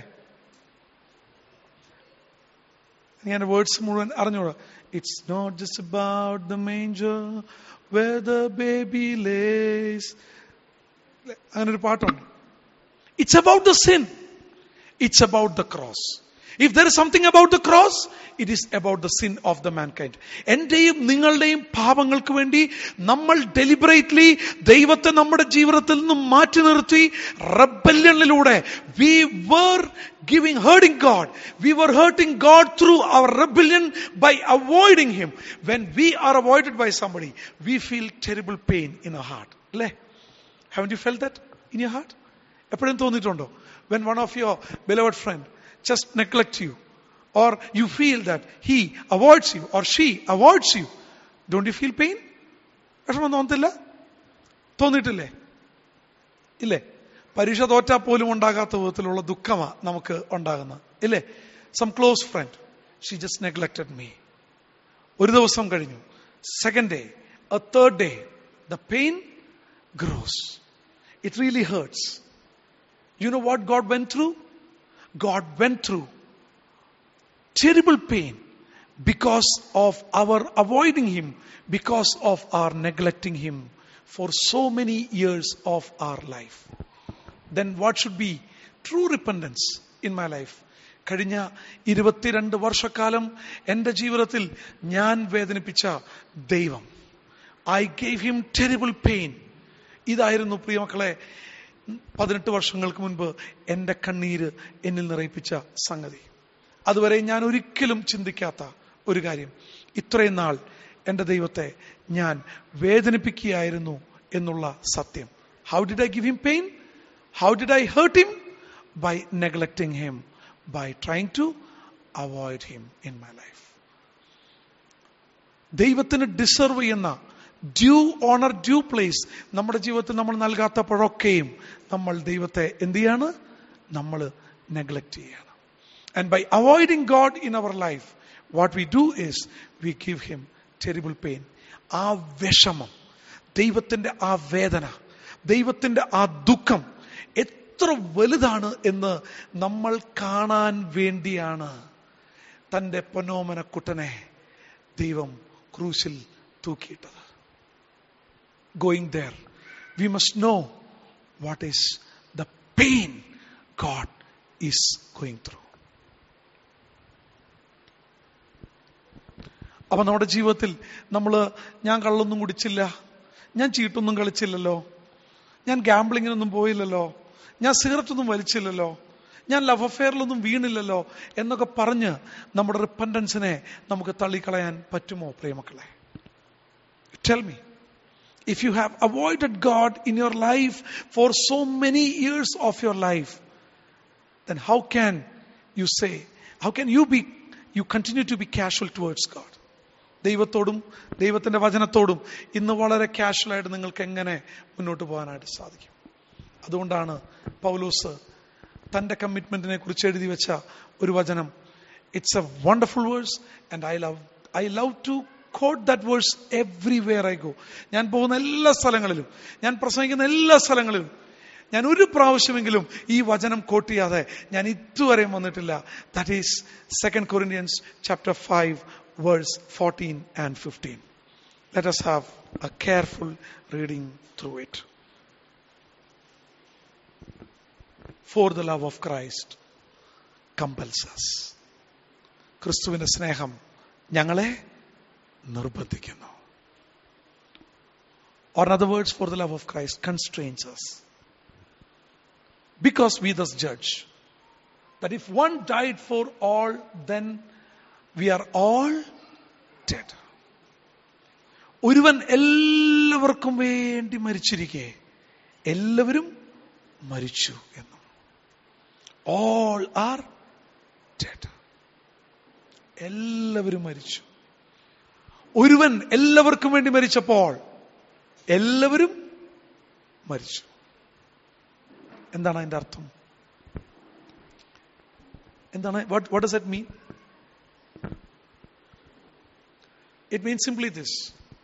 ഞാൻ words മുഴുവൻ അറിഞ്ഞോളൂ it's not just about the manger where the baby lays അങ്ങനെ ഒരു പാട്ടുണ്ട് it's about the sin it's about the cross if there is something about the cross it is about the sin of the mankind എന്റെയും നിങ്ങളുടെയും പാപങ്ങൾക്ക് വേണ്ടി നമ്മൾ deliberately ദൈവത്തെ നമ്മുടെ ജീവിതത്തിൽ നിന്നും മാറ്റി നിർത്തി റബ്ബല്യണിലൂടെ we were giving hurting God. We were hurting God through our rebellion by avoiding Him. When we are avoided by somebody, we feel terrible pain in our heart. അല്ലേ Haven't you felt that in your heart? എപ്പോഴും തോന്നിയിട്ടുണ്ടോ when one of your beloved friend just neglect you or you feel that he avoids you or she avoids you don't you feel pain വിഷമം തോന്നത്തില്ല തോന്നിയിട്ടില്ലേ ഇല്ലേ പരീക്ഷ തോറ്റാൽ പോലും ഉണ്ടാകാത്ത വിധത്തിലുള്ള ദുഃഖമാ നമുക്ക് ഉണ്ടാകുന്നത് ഇല്ലേ some close friend she just neglected me ഒരു ദിവസം കഴിഞ്ഞു second day a third day the pain grows it really hurts you know what God went through God went through terrible pain because of our avoiding him, because of our neglecting him for so many years of our life. Then what should be true repentance in my life? കഴിഞ്ഞ ഇരുപത്തിരണ്ട് വർഷക്കാലം എൻ്റെ ജീവിതത്തിൽ ഞാൻ വേദനിപ്പിച്ച ദൈവം I gave him terrible pain ഇതായിരുന്നു പ്രിയമക്കളെ പതിനെട്ട് വർഷങ്ങൾക്ക് മുൻപ് എൻ്റെ കണ്ണീര് എന്നിൽ നിറയിപ്പിച്ച സംഗതി അതുവരെ ഞാൻ ഒരിക്കലും ചിന്തിക്കാത്ത ഒരു കാര്യം ഇത്രയും നാൾ എൻ്റെ ദൈവത്തെ ഞാൻ വേദനിപ്പിക്കുകയായിരുന്നു എന്നുള്ള സത്യം how did I give him pain how did I hurt him by neglecting him by trying to avoid him in my life ദൈവത്തിന് ഡിസർവ് ചെയ്യുന്ന ഡ്യൂ ഓണർ ഡ്യൂ പ്ലേസ് നമ്മുടെ ജീവിതത്തിൽ നമ്മൾ നൽകാത്തപ്പോഴൊക്കെയും നമ്മൾ ദൈവത്തെ എന്ത് ചെയ്യാണ് നമ്മൾ നെഗ്ലക്റ്റ് ചെയ്യാണ് And by avoiding God in our life, what we do is we give Him terrible pain. ആ വിഷമം ദൈവത്തിന്റെ ആ വേദന ദൈവത്തിന്റെ ആ ദുഃഖം എത്ര വലുതാണ് എന്ന് നമ്മൾ കാണാൻ വേണ്ടിയാണ് തന്റെ പൊന്നോമന കുട്ടനെ ദൈവം ക്രൂശിൽ തൂക്കിയിട്ടത് going there we must know what is the pain God is going through അപ്പൊ നമ്മുടെ ജീവിതത്തിൽ നമ്മൾ ഞാൻ കള്ളൊന്നും കുടിച്ചില്ല ഞാൻ ചീട്ടൊന്നും കളിച്ചില്ലല്ലോ ഞാൻ ഗാംബ്ലിങ്ങിനൊന്നും പോയില്ലല്ലോ ഞാൻ സിഗരറ്റൊന്നും വലിച്ചില്ലല്ലോ ഞാൻ ലവ് അഫെയറിലൊന്നും വീണില്ലല്ലോ എന്നൊക്കെ പറഞ്ഞ് നമ്മുടെ റിപ്പൻഡൻസിനെ നമുക്ക് തള്ളിക്കളയാൻ പറ്റുമോ പ്രിയമക്കളെ tell me if you have avoided God in your life for so many years of your life, then how can you say, how can you be, you continue to be casual towards God? ദൈവത്തോടും ദൈവത്തിന്റെ വചനത്തോടും ഇന്ന് വളരെ കാഷ്വലായിട്ട് നിങ്ങൾക്ക് എങ്ങനെ മുന്നോട്ട് പോകാനായിട്ട് സാധിക്കും അതുകൊണ്ടാണ് പൗലോസ് തന്റെ കമ്മിറ്റ്മെന്റിനെ കുറിച്ച് എഴുതി വെച്ച ഒരു വചനം it's a wonderful verse and I love I love to quote that verse everywhere I go ഞാൻ പോകുന്ന എല്ലാ സ്ഥലങ്ങളിലും ഞാൻ പ്രസംഗിക്കുന്ന എല്ലാ സ്ഥലങ്ങളിലും ഞാൻ ഒരു പ്രാവശ്യമെങ്കിലും ഈ വചനം കോട്ട് ചെയ്യാതെ ഞാൻ ഇതുവരെയും വന്നിട്ടില്ല that is second Corinthians chapter five verse fourteen and fifteen let us have a careful reading through it. For the love of Christ compels us. ക്രിസ്തുവിന്റെ സ്നേഹം ഞങ്ങളെ നിർബന്ധിക്കുന്നു or in other words for the love of Christ constrains us because we thus judge that if one died for all then we are all dead ഒരുവൻ എല്ലാവർക്കും വേണ്ടി മരിച്ചിരിക്കെ എല്ലാവരും മരിച്ചു എന്നും ഓൾ ആർ ഡെഡ് എല്ലാവരും മരിച്ചു ഒരുവൻ എല്ലാവർക്കും വേണ്ടി മരിച്ചപ്പോൾ എല്ലാവരും മരിച്ചു എന്താണ് അതിന്റെ അർത്ഥം എന്താണ് what what does it mean it mean simply this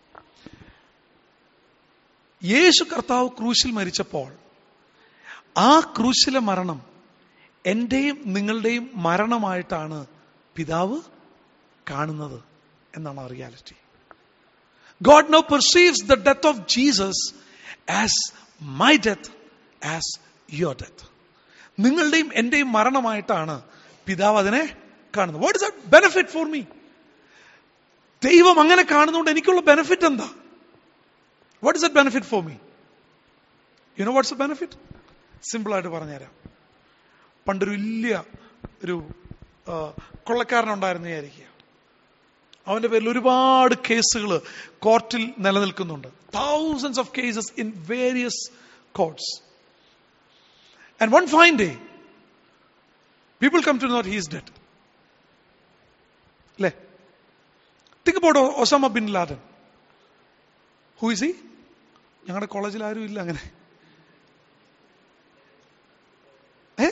യേശു കർത്താവ് ക്രൂശിൽ മരിച്ചപ്പോൾ ആ ക്രൂശിലെ മരണം എന്റെയും നിങ്ങളുടെയും മരണമായിട്ടാണ് പിതാവ് കാണുന്നത് എന്നാണ് ആ reality God no perceives the death of Jesus as my death as your death നിങ്ങളുടെയും എന്റെയും മരണമായിട്ടാണ് പിതാവ് അതിനെ കാണുന്നത് what is a benefit for me ദൈവം അങ്ങനെ കാണുന്നതുകൊണ്ട് എനിക്കുള്ള ബെനിഫിറ്റ് എന്താ what is a benefit for me you know what's a benefit simple ആയിട്ട് പറഞ്ഞുതരാം പണ്ടൊരു വലിയ ഒരു ആ, കൊള്ളക്കാരനുണ്ടായിരുന്നു വിചാരിക്കുക അവന്റെ പേരിൽ ഒരുപാട് കേസുകൾ കോർട്ടിൽ നിലനിൽക്കുന്നുണ്ട് thousands of cases in various courts and one fine day people come to note he's dead അല്ലേ think about Osama bin Laden who is he ഞങ്ങളുടെ കോളേജിൽ ആരും ഇല്ല അങ്ങനെ ഏ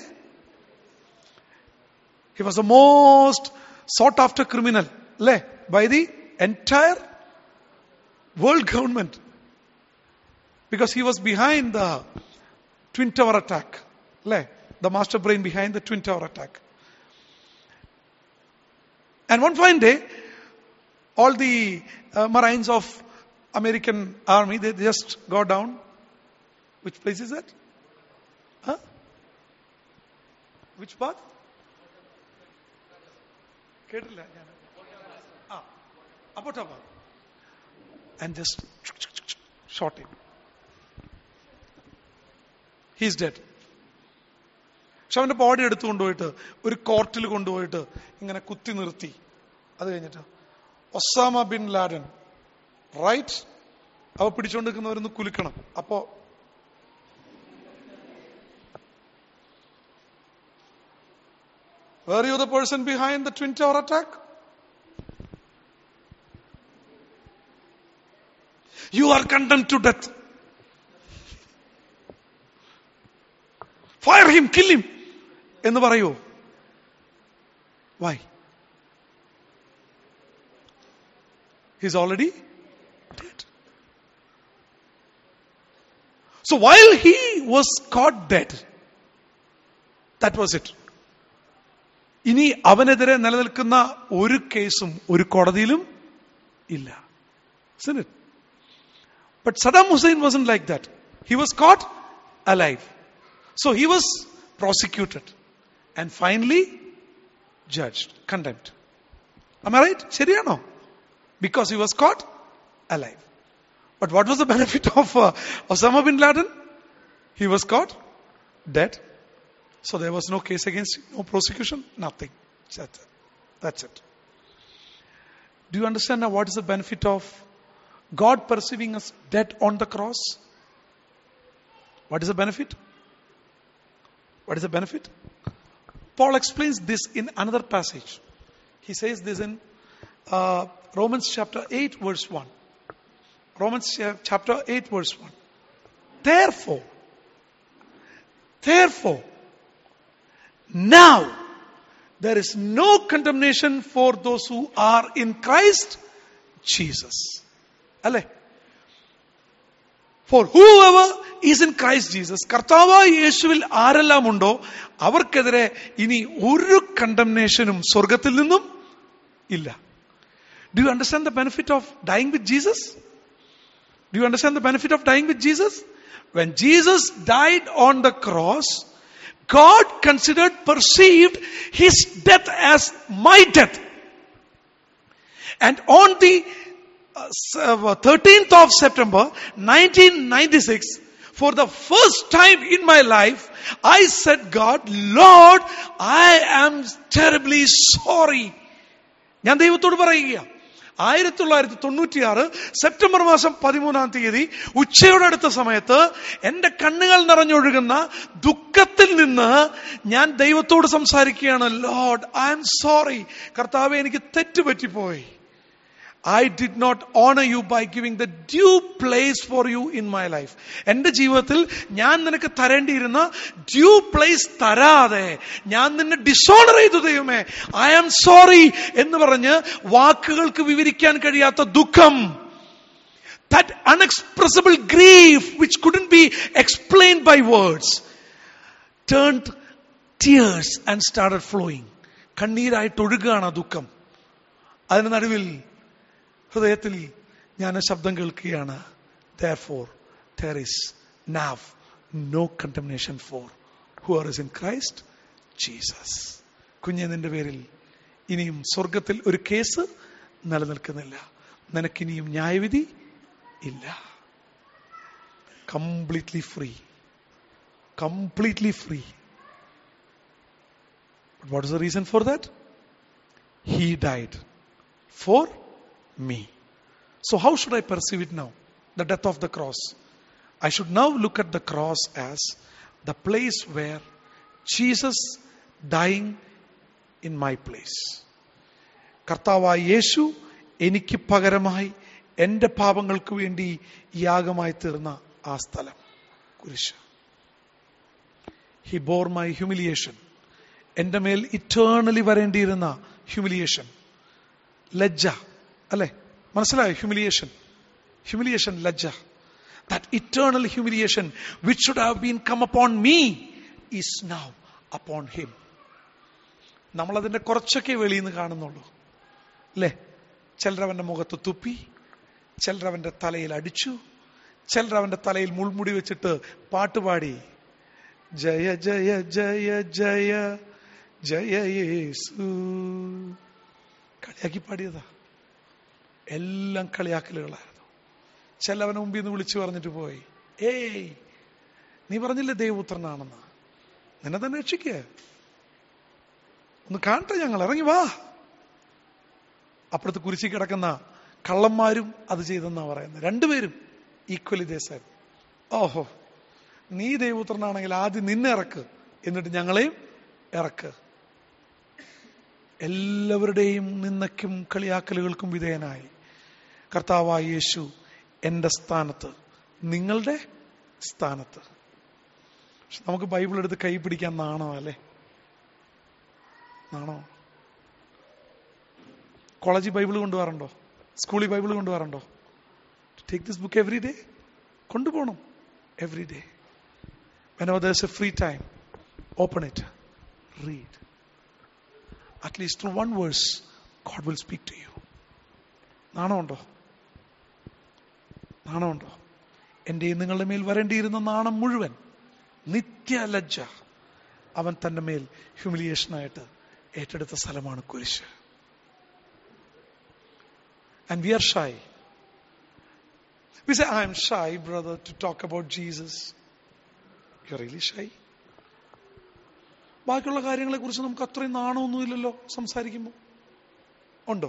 he was the most sought after criminal അല്ലേ by the entire world government because he was behind the twin tower attack അല്ലേ the master brain behind the twin tower attack and one fine day all the uh, marines of american army they just got down which place is that huh? which part കേട്ടില്ല ഞാൻ ആ അപ്പോട്ടാ and just shot him he's dead പക്ഷെ അവന്റെ body എടുത്തു കൊണ്ടുപോയിട്ട് ഒരു കോർട്ടിൽ കൊണ്ടുപോയിട്ട് ഇങ്ങനെ കുത്തി നിർത്തി അത് കഴിഞ്ഞിട്ട് ഒസാമ ബിൻ ലാഡൻ റൈറ്റ് അവ പിടിച്ചുകൊണ്ടിരിക്കുന്നവരൊന്ന് കുലുക്കണം അപ്പോ Were you the person behind the Twin Tower attack? You are condemned to death. Fire him, kill him. എന്ന് പറയൂ why he's already dead so while he was caught dead that was it ഇനി അവനെതിരെ നിലനിൽക്കുന്ന ഒരു കേസും ഒരു കോടതിയിലും ഇല്ല but Saddam Hussein wasn't like that he was caught alive so he was prosecuted and finally judged condemned right ശരിയാണോ because he was caught alive but what was the benefit of Osama bin Laden he was caught dead So there was no case against him, no prosecution, nothing. That's it. That's it. Do you understand now what is the benefit of God perceiving us dead on the cross? What is the benefit? What is the benefit? Paul explains this in another passage. He says this in uh, Romans chapter 8, verse 1. Romans cha- chapter 8, verse 1. Therefore, therefore, now, there is no condemnation for those who are in Christ Jesus. അല്ലേ for whoever is in Christ Jesus കർത്താവായ യേശുവിൽ ആരെല്ലാം ഉണ്ടോ അവർക്കെതിരെ ഇനി ഒരു കണ്ടംനേഷനും സ്വർഗത്തിൽ നിന്നും ഇല്ല do you understand the benefit of dying with Jesus do you understand the benefit of dying with Jesus when Jesus died on the cross God considered, perceived his death as my death. And on the uh, 13th of September 1996, for the first time in my life, I said, God, Lord, I am terribly sorry. ഞാൻ ദൈവത്തോട് പറയുക ആയിരത്തി തൊള്ളായിരത്തി തൊണ്ണൂറ്റിയാറ് September മാസം പതിമൂന്നാം തീയതി ഉച്ചയോടടുത്ത സമയത്ത് എന്റെ കണ്ണുകൾ നിറഞ്ഞൊഴുകുന്ന ദുഃഖത്തിൽ നിന്ന് ഞാൻ ദൈവത്തോട് സംസാരിക്കുകയാണ് ലോഡ് ഐ എം സോറി കർത്താവെ എനിക്ക് തെറ്റുപറ്റിപ്പോയി I did not honour you by giving the due place for you in my life എന്റെ ജീവിതത്തിൽ ഞാൻ നിനക്ക് തരേണ്ടിയിരുന്ന ഡ്യൂ പ്ലേസ് തരാതെ ഞാൻ നിന്നെ ഡിസോണർ ചെയ്തു ദൈവമേ ഐ ആം സോറി എന്ന് പറഞ്ഞ് വാക്കുകൾക്ക് വിവരിക്കാൻ കഴിയാത്ത ദുഃഖം that unexpressible grief which couldn't be explained by words turned tears and started flowing കണ്ണീരായിട്ട് ഒഴുകുകയാണ് ആ ദുഃഖം അതിന് നടുവിൽ ഹൃദയത്തിൽ ഞാൻ ആ ശബ്ദം കേൾക്കുകയാണ് therefore there is now no condemnation for who are in Christ Jesus കുഞ്ഞെ നിന്റെ പേരിൽ ഇനിയും സ്വർഗത്തിൽ ഒരു കേസ് നിലനിൽക്കുന്നില്ല നിനക്കിനിയും ന്യായവിധി ഇല്ല completely free completely free what is the reason for that he died for me. So, how should I perceive it now? The death of the cross. I should now look at the cross as the place where Jesus dying in my place. കർത്താവായ യേശു എനിക്ക് പകരമായി എൻ്റെ പാപങ്ങൾക്ക് വേണ്ടി യാഗമായി തീർന്ന ആ സ്ഥലം കുരിശ് ഹി ബോർ മൈ ഹ്യൂമിലിയേഷൻ എൻ്റെ മേൽ ഇറ്റേണലി വരേണ്ടിയിരുന്ന ഹ്യൂമിലിയേഷൻ ലജ്ജ അല്ലെ മനസ്സിലായോ ഹ്യൂമിലിയേഷൻ ഹ്യൂമിലിയേഷൻ ലജ്ജ that eternal humiliation which should have been come upon me is now upon him നമ്മളതിന്റെ കുറച്ചൊക്കെ വെളിയിൽ നിന്ന് കാണുന്നുള്ളൂ അല്ലേ ചിലരവന്റെ മുഖത്ത് തുപ്പി ചിലരവന്റെ തലയിൽ അടിച്ചു ചിലരവന്റെ തലയിൽ മുൾമുടി വെച്ചിട്ട് പാട്ടുപാടി ജയ ജയ ജയ ജയ ജയ യേസു കളിയാക്കി പാടിയതാ എല്ലാം കളിയാക്കലുകളായിരുന്നു ചിലവനെ മുമ്പിൽ നിന്ന് വിളിച്ചു പറഞ്ഞിട്ട് പോയി ഏയ് നീ പറഞ്ഞില്ലേ ദൈവപുത്രനാണെന്ന് നിന്നെ തന്നെ രക്ഷിക്കുക ഒന്ന് കാണട്ടെ ഞങ്ങൾ ഇറങ്ങി വാ അപ്പുറത്ത് കുരിശി കിടക്കുന്ന കള്ളന്മാരും അത് ചെയ്തെന്നാ പറയുന്നത് രണ്ടുപേരും ഈക്വലി ദേശം ഓഹോ നീ ദൈവപുത്രനാണെങ്കിൽ ആദ്യം നിന്നെ ഇറക്ക് എന്നിട്ട് ഞങ്ങളെയും ഇറക്ക് എല്ലാവരുടെയും നിന്നയ്ക്കും കളിയാക്കലുകൾക്കും വിധേയനായി കർത്താവായ യേശു എന്റെ സ്ഥാനത്ത് നിങ്ങളുടെ സ്ഥാനത്ത് പക്ഷെ നമുക്ക് ബൈബിൾ എടുത്ത് കൈ പിടിക്കാൻ നാണോ അല്ലേ നാണോ കോളേജിൽ ബൈബിൾ കൊണ്ടുപോകാറുണ്ടോ സ്കൂളിൽ ബൈബിൾ കൊണ്ടുപോകാറുണ്ടോ take this book every day കൊണ്ടുപോകണം every day whenever there's a free time, open it, read. At least through one verse, God will speak to you. നാണമുണ്ടോ നാണമുണ്ടോ എൻ്റെ നിങ്ങളുടെ മേൽ വരേണ്ടിയിരുന്ന നാണം മുഴുവൻ നിത്യലജ്ജ അവൻ തന്റെ മേൽ ഹ്യൂമിലിയേഷനായിട്ട് ഏറ്റെടുത്ത സ്ഥലമാണ് കുരിശ് and we are shy we say I'm shy brother to talk about Jesus you really shy ബാക്കിയുള്ള കാര്യങ്ങളെ കുറിച്ച് നമുക്ക് അത്രയും നാണമൊന്നുമില്ലല്ലോ സംസാരിക്കുമ്പോൾ ഉണ്ടോ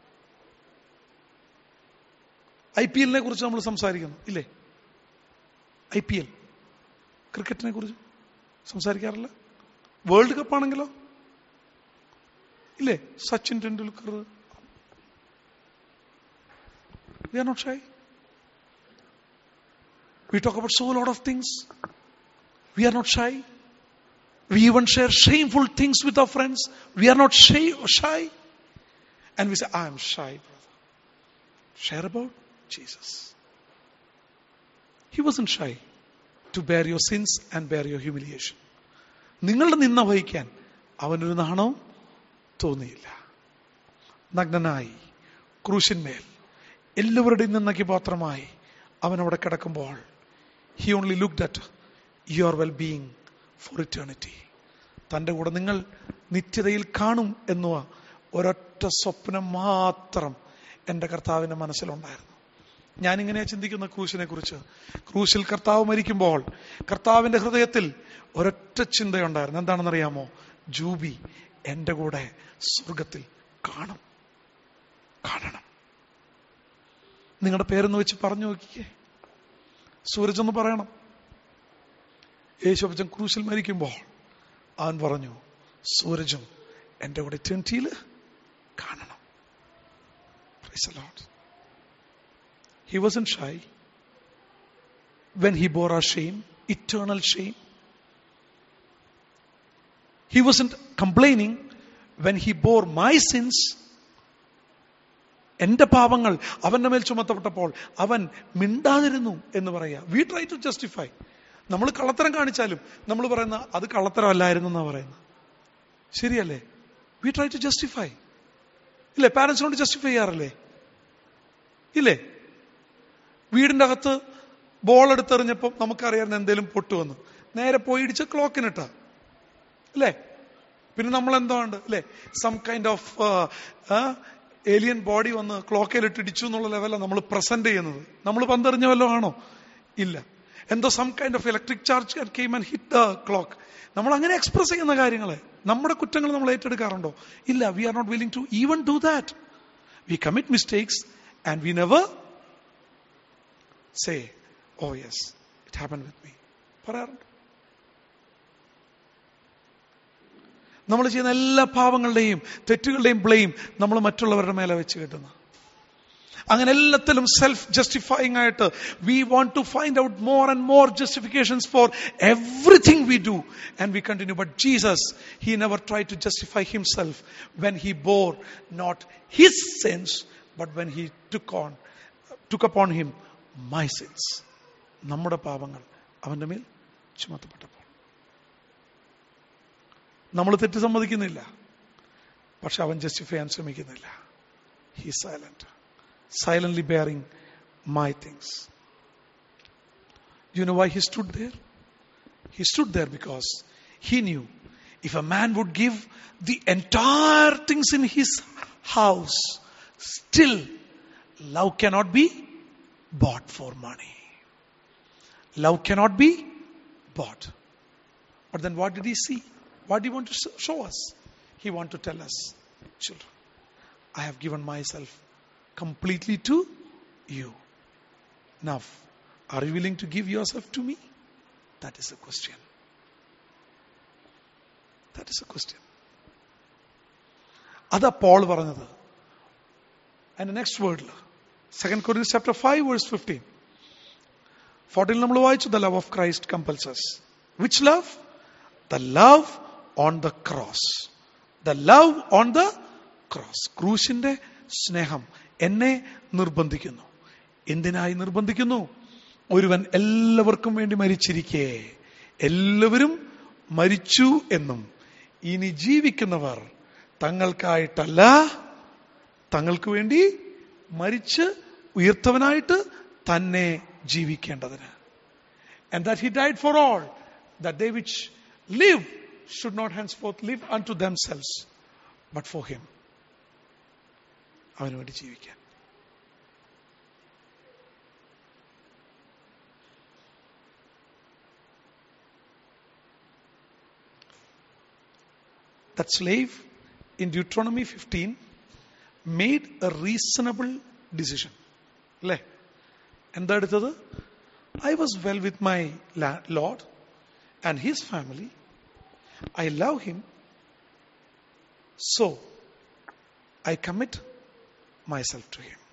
ഐ പി എല്ലിനെ കുറിച്ച് നമ്മൾ സംസാരിക്കുന്നു ഇല്ലേ ഐ പി എൽ ക്രിക്കറ്റിനെ കുറിച്ച് സംസാരിക്കാറില്ല വേൾഡ് കപ്പ് ആണെങ്കിലോ ഇല്ലേ Sachin Tendulkar we are not shy we talk about so lot of things We are not shy. We even share shameful things with our friends. We are not shy. shy. And we say, I am shy, brother. Share about Jesus. He wasn't shy to bear your sins and bear your humiliation. നിങ്ങളുടെ നിന്ന വഹിക്കാൻ അവനൊരു നാണവും തോന്നിയില്ല നഗ്നനായി ക്രൂശിന്മേൽ എല്ലാവരുടെയും നിന്നയ്ക്ക് പാത്രമായി അവൻ അവിടെ കിടക്കുമ്പോൾ he only looked at your well being for eternity തൻ്റെ കൂടെ നിങ്ങൾ നിത്യതയിൽ കാണും എന്നുവ ഒരൊറ്റ സ്വപ്നം മാത്രം എൻ്റെ കർത്താവിൻ്റെ മനസ്സിലുണ്ടായിരുന്നു ഞാനിങ്ങനെ ചിന്തിക്കുന്ന ക്രൂശിനെ കുറിച്ച് ക്രൂശിൽ കർത്താവ് മരിക്കുമ്പോൾ കർത്താവിൻ്റെ ഹൃദയത്തിൽ ഒരൊറ്റ ചിന്തയുണ്ടായിരുന്നു എന്താണെന്നറിയാമോ ജൂബി എൻ്റെ കൂടെ സ്വർഗത്തിൽ കാണും കാണണം നിങ്ങളുടെ പേരെന്ന് വെച്ച് പറഞ്ഞു നോക്കിക്കേ സൂരജ് എന്ന് പറയണം യേശുപ്പച്ചൻ ക്രൂശിൽ മരിക്കുമ്പോൾ അവൻ പറഞ്ഞു സൂരജും എന്റെ കൂടെ ട്വന്റിയിൽ കാണണം Praise the Lord. He wasn't shy when he bore our shame, eternal shame. He wasn't complaining when he bore my sins. എന്റെ പാപങ്ങൾ അവന്റെ മേൽ ചുമത്തപ്പെട്ടപ്പോൾ അവൻ മിണ്ടാതിരുന്നു എന്ന് പറയാ വി ട്രൈ ടു ജസ്റ്റിഫൈ നമ്മൾ കള്ളത്തരം കാണിച്ചാലും നമ്മൾ പറയുന്ന അത് കള്ളത്തരം അല്ലായിരുന്നു എന്നാ പറയുന്നത് ശരിയല്ലേ വി ട്രൈ ടു ജസ്റ്റിഫൈ ഇല്ലേ പാരന്റ്സിനോട് ജസ്റ്റിഫൈ ചെയ്യാറില്ലേ ഇല്ലേ വീടിന്റെ അകത്ത് ബോൾ എടുത്തെറിഞ്ഞപ്പോൾ നമുക്കറിയാവുന്ന എന്തേലും പൊട്ടുവന്ന് നേരെ പോയി ഇടിച്ച് ക്ലോക്കിനിട്ട അല്ലേ പിന്നെ നമ്മൾ എന്തോ ഉണ്ട് അല്ലേ some kind of alien body വന്ന് ക്ലോക്കയിലിട്ട് ഇടിച്ചു എന്നുള്ള ലെവലാണ് നമ്മൾ പ്രസന്റ് ചെയ്യുന്നത് നമ്മൾ പന്തെറിഞ്ഞ വല്ലതും ആണോ ഇല്ല എന്തോ some kind of electric charge came and hit the clock നമ്മൾ അങ്ങനെ എക്സ്പ്രസ് ചെയ്യുന്ന കാര്യങ്ങളെ നമ്മുടെ കുറ്റങ്ങൾ നമ്മൾ ഏറ്റെടുക്കാറുണ്ടോ ഇല്ല we are not willing to even do that we commit mistakes and we never say oh yes it happen with me പറയാറുണ്ട് നമ്മൾ ചെയ്യുന്ന എല്ലാ പാവങ്ങളുടെയും തെറ്റുകളുടെയും ബ്ലെയിം നമ്മൾ മറ്റുള്ളവരുടെ മേലെ വെച്ച് കിട്ടുന്ന അങ്ങനെ എല്ലാത്തിലും സെൽഫ് ജസ്റ്റിഫൈങ് ആയിട്ട് we want to find out more and more justifications for everything we do and we continue but Jesus he never try to justify himself when he bore not his sins but when he took on took upon him my sins നമ്മുടെ പാപങ്ങൾ അവന്റെ മേൽ ചുമത്തപ്പെട്ടപ്പോൾ നമ്മൾ തെറ്റ് സമ്മതിക്കുന്നില്ല പക്ഷെ അവൻ justify ചെയ്യാൻ ശ്രമിക്കുന്നില്ല he silent silently bearing my things you know why he stood there he stood there because he knew if a man would give the entire things in his house still love cannot be bought for money. Love cannot be bought. But then what did he see? What did he want to show us? He wanted to tell us, children, I have given myself completely to you. Now, are you willing to give yourself to me? That is the question. That is the question. അതാ Paul പറഞ്ഞത് അതിന്റെ next വേർഡിൽ second Corinthians chapter five verse fifteen fourteen നമ്മൾ വായിച്ചു the love of Christ compels which love the love on the cross the love on the cross ക്രൂശിന്റെ സ്നേഹം എന്നെ നിർബന്ധിക്കുന്നു എന്തിനായി നിർബന്ധിക്കുന്നു ഒരുവൻ എല്ലാവർക്കും വേണ്ടി മരിച്ചിരിക്കേ എല്ലാവരും മരിച്ചു എന്നും ഇനി ജീവിക്കുന്നവർ തങ്ങൾക്കായിട്ടല്ല തങ്ങൾക്ക് വേണ്ടി മരിച്ച് ഉയർത്തവനായിട്ട് തന്നെ ജീവിക്കേണ്ടതിന് and that he died for all that they which live should not henceforth live unto themselves but for him അവന് വേണ്ടി ജീവിക്കാൻ that slave in Deuteronomy 15 made a reasonable decision. അല്ലേ എന്താ എടുത്തത് I was well with my Lord and his family I love him so I commit myself to him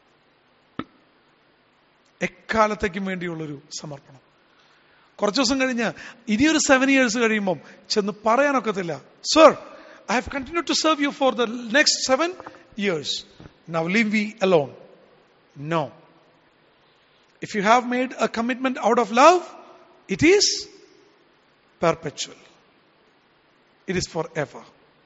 എക്കാലത്തേക്കും വേണ്ടിയുള്ളൊരു സമർപ്പണം കുറച്ചു ദിവസം കഴിഞ്ഞ് ഇനിയൊരു സെവൻ ഇയേഴ്സ് കഴിയുമ്പം ചെന്ന് പറയാനൊക്കത്തില്ല sir I have continue to serve you for the next seven years. Now leave me alone. No. If you have made a commitment out of love, it is perpetual. It is forever.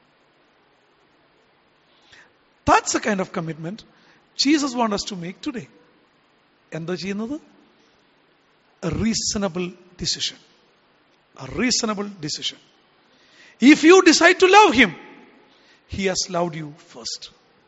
That's the kind of commitment Jesus wants us to make today. എന്താ ചെയ്യുന്നത് a reasonable decision. A reasonable decision. If you decide to love Him, He has loved you first.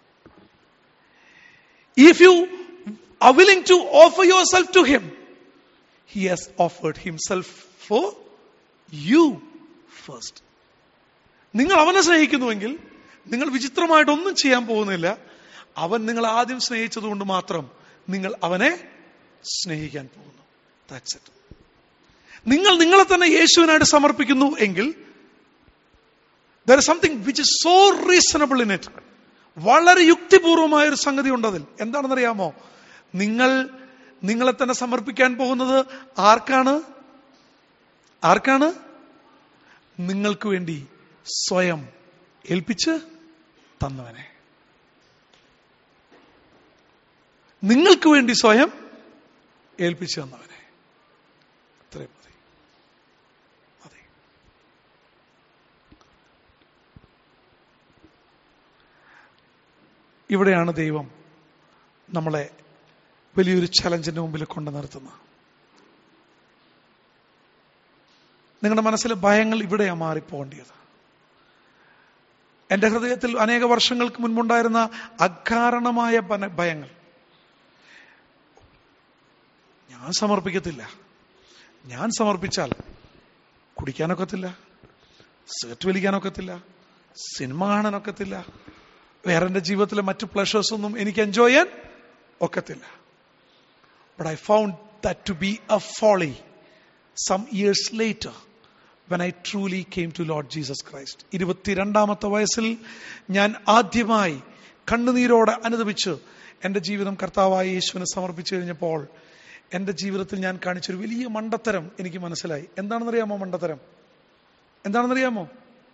If you are willing to offer yourself to Him, He has offered Himself for you first. നിങ്ങൾ അവനെ സ്നേഹിക്കുന്നുവെങ്കിൽ നിങ്ങൾ വിചിത്രമായിട്ടൊന്നും ചെയ്യാൻ പോകുന്നില്ല അവൻ നിങ്ങൾ ആദ്യം സ്നേഹിച്ചതുകൊണ്ട് മാത്രം നിങ്ങൾ അവനെ സ്നേഹിക്കാൻ പോകുന്നു ദാറ്റ്സ് ഇറ്റ് നിങ്ങൾ നിങ്ങളെ തന്നെ യേശുവിനായിട്ട് സമർപ്പിക്കുന്നു എങ്കിൽ there is something which is so reasonable in it വളരെ യുക്തിപൂർവമായ ഒരു സംഗതി ഉണ്ട് അതിൽ എന്താണെന്നറിയാമോ നിങ്ങൾ നിങ്ങളെ തന്നെ സമർപ്പിക്കാൻ പോകുന്നത് ആർക്കാണ് ആർക്കാണ് നിങ്ങൾക്ക് വേണ്ടി സ്വയം ഏൽപ്പിച്ച് തന്നവനെ നിങ്ങൾക്ക് വേണ്ടി സ്വയം ഏൽപ്പിച്ചു തന്നവനെ അത്രയും മതി മതി ഇവിടെയാണ് ദൈവം നമ്മളെ വലിയൊരു ചലഞ്ചിന്റെ മുമ്പിൽ കൊണ്ടു നിർത്തുന്നത് നിങ്ങളുടെ മനസ്സിലെ ഭയങ്ങൾ ഇവിടെയാണ് മാറിപ്പോകേണ്ടത് എന്റെ ഹൃദയത്തിൽ അനേക വർഷങ്ങൾക്ക് മുൻപുണ്ടായിരുന്ന അകാരണമായ പന- ഭയങ്ങൾ ഞാൻ സമർപ്പിക്കത്തില്ല ഞാൻ സമർപ്പിച്ചാൽ കുടിക്കാനൊക്കത്തില്ല സിഗരറ്റ് വലിക്കാനൊക്കത്തില്ല സിനിമ കാണാനൊക്കത്തില്ല വേറെ എൻ്റെ ജീവിതത്തിലെ മറ്റു പ്ലഷേഴ്സ് ഒന്നും എനിക്ക് എൻജോയ് ചെയ്യാൻ ഒക്കത്തില്ല but I found that to be a folly some years later when I truly came to Lord Jesus Christ ഇരുപത്തിരണ്ടാമത്തെ വയസ്സിൽ ഞാൻ ആദ്യമായി കണ്ണുനീരോടെ അനുദപിച്ച് എൻ്റെ ജീവിതം കർത്താവായ യേശുവിനെ സമർപ്പിച്ചു കഴിഞ്ഞപ്പോൾ എൻ്റെ ജീവിതത്തിൽ ഞാൻ കാണിച്ചൊരു വലിയ മണ്ടത്തരം എനിക്ക് മനസ്സിലായി എന്താണെന്നറിയാമോ മണ്ടത്തരം എന്താണെന്നറിയാമോ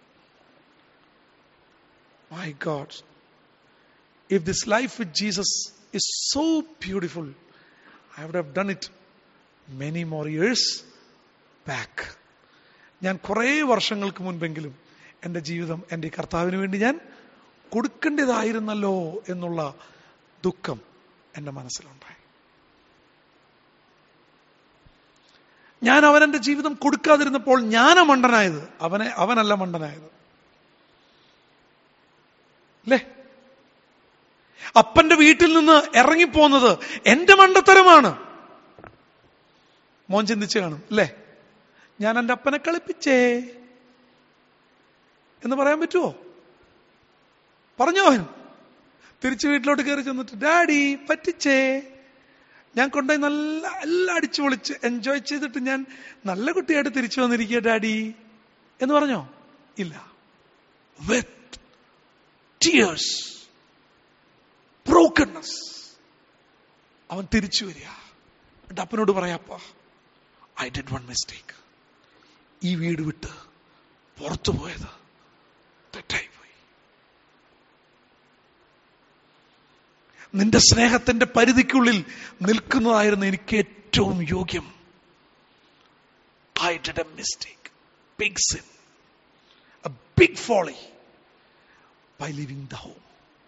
my God if this life with Jesus is so beautiful I would have done it many more years back ഞാൻ കുറേ വർഷങ്ങൾക്ക് മുൻപെങ്കിലും എൻ്റെ ജീവിതം എൻ്റെ ഈ കർത്താവിന് വേണ്ടി ഞാൻ കൊടുക്കേണ്ടതായിരുന്നല്ലോ എന്നുള്ള ദുഃഖം എൻ്റെ മനസ്സിലുണ്ടായി ഞാൻ അവൻ എൻ്റെ ജീവിതം കൊടുക്കാതിരുന്നപ്പോൾ ഞാനാ മണ്ടനായത് അവനെ അവനല്ല മണ്ടനായത് അല്ലേ അപ്പന്റെ വീട്ടിൽ നിന്ന് ഇറങ്ങിപ്പോന്നത് എന്റെ മണ്ടത്തരമാണ് മോൻ ചിന്തിച്ച് കാണും അല്ലേ ഞാൻ എൻ്റെ അപ്പനെ കളിപ്പിച്ചേ എന്ന് പറയാൻ പറ്റുമോ പറഞ്ഞോ അവൻ തിരിച്ചു വീട്ടിലോട്ട് കയറി ചെന്നിട്ട് ഡാഡി പറ്റിച്ചേ ഞാൻ കൊണ്ടുപോയി നല്ല എല്ലാം അടിച്ചു പൊളിച്ച് എൻജോയ് ചെയ്തിട്ട് ഞാൻ നല്ല കുട്ടിയായിട്ട് തിരിച്ചു വന്നിരിക്കുക ഡാഡി എന്ന് പറഞ്ഞോ ഇല്ല വിത്ത് ടിയേഴ്സ് ബ്രോക്കൺനെസ് അവൻ തിരിച്ചു വരിക എന്നിട്ട് അപ്പനോട് പറയാപ്പ ഐ ഡിഡ് വൺ മിസ്റ്റേക്ക് ഈ വീട് വിട്ട് പുറത്തു പോയത് തെറ്റായി പോയി നിന്റെ സ്നേഹത്തിന്റെ പരിധിക്കുള്ളിൽ നിൽക്കുന്നതായിരുന്നു എനിക്ക് ഏറ്റവും യോഗ്യം I did a mistake big sin a big folly by living the home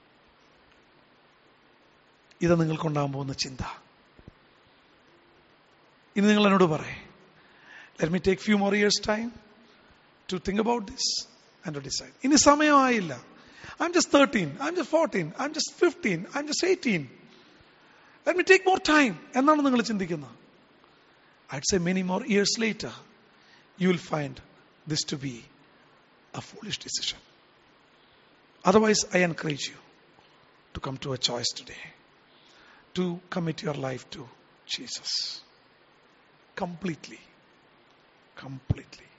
ഇത് നിങ്ങൾക്കുണ്ടാകാൻ പോകുന്ന ചിന്ത ഇനി നിങ്ങൾ എന്നോട് പറയേ let me take few more years time to think about this and to decide ഇനി സമയമായില്ല I'm just thirteen I'm just fourteen I'm just fifteen I'm just eighteen let me take more time എന്നാണ് നിങ്ങൾ ചിന്തിക്കുന്നത് I'd say many more years later, you will find this to be a foolish decision. Otherwise, I encourage you to come to a choice today, to commit your life to Jesus completely. Completely.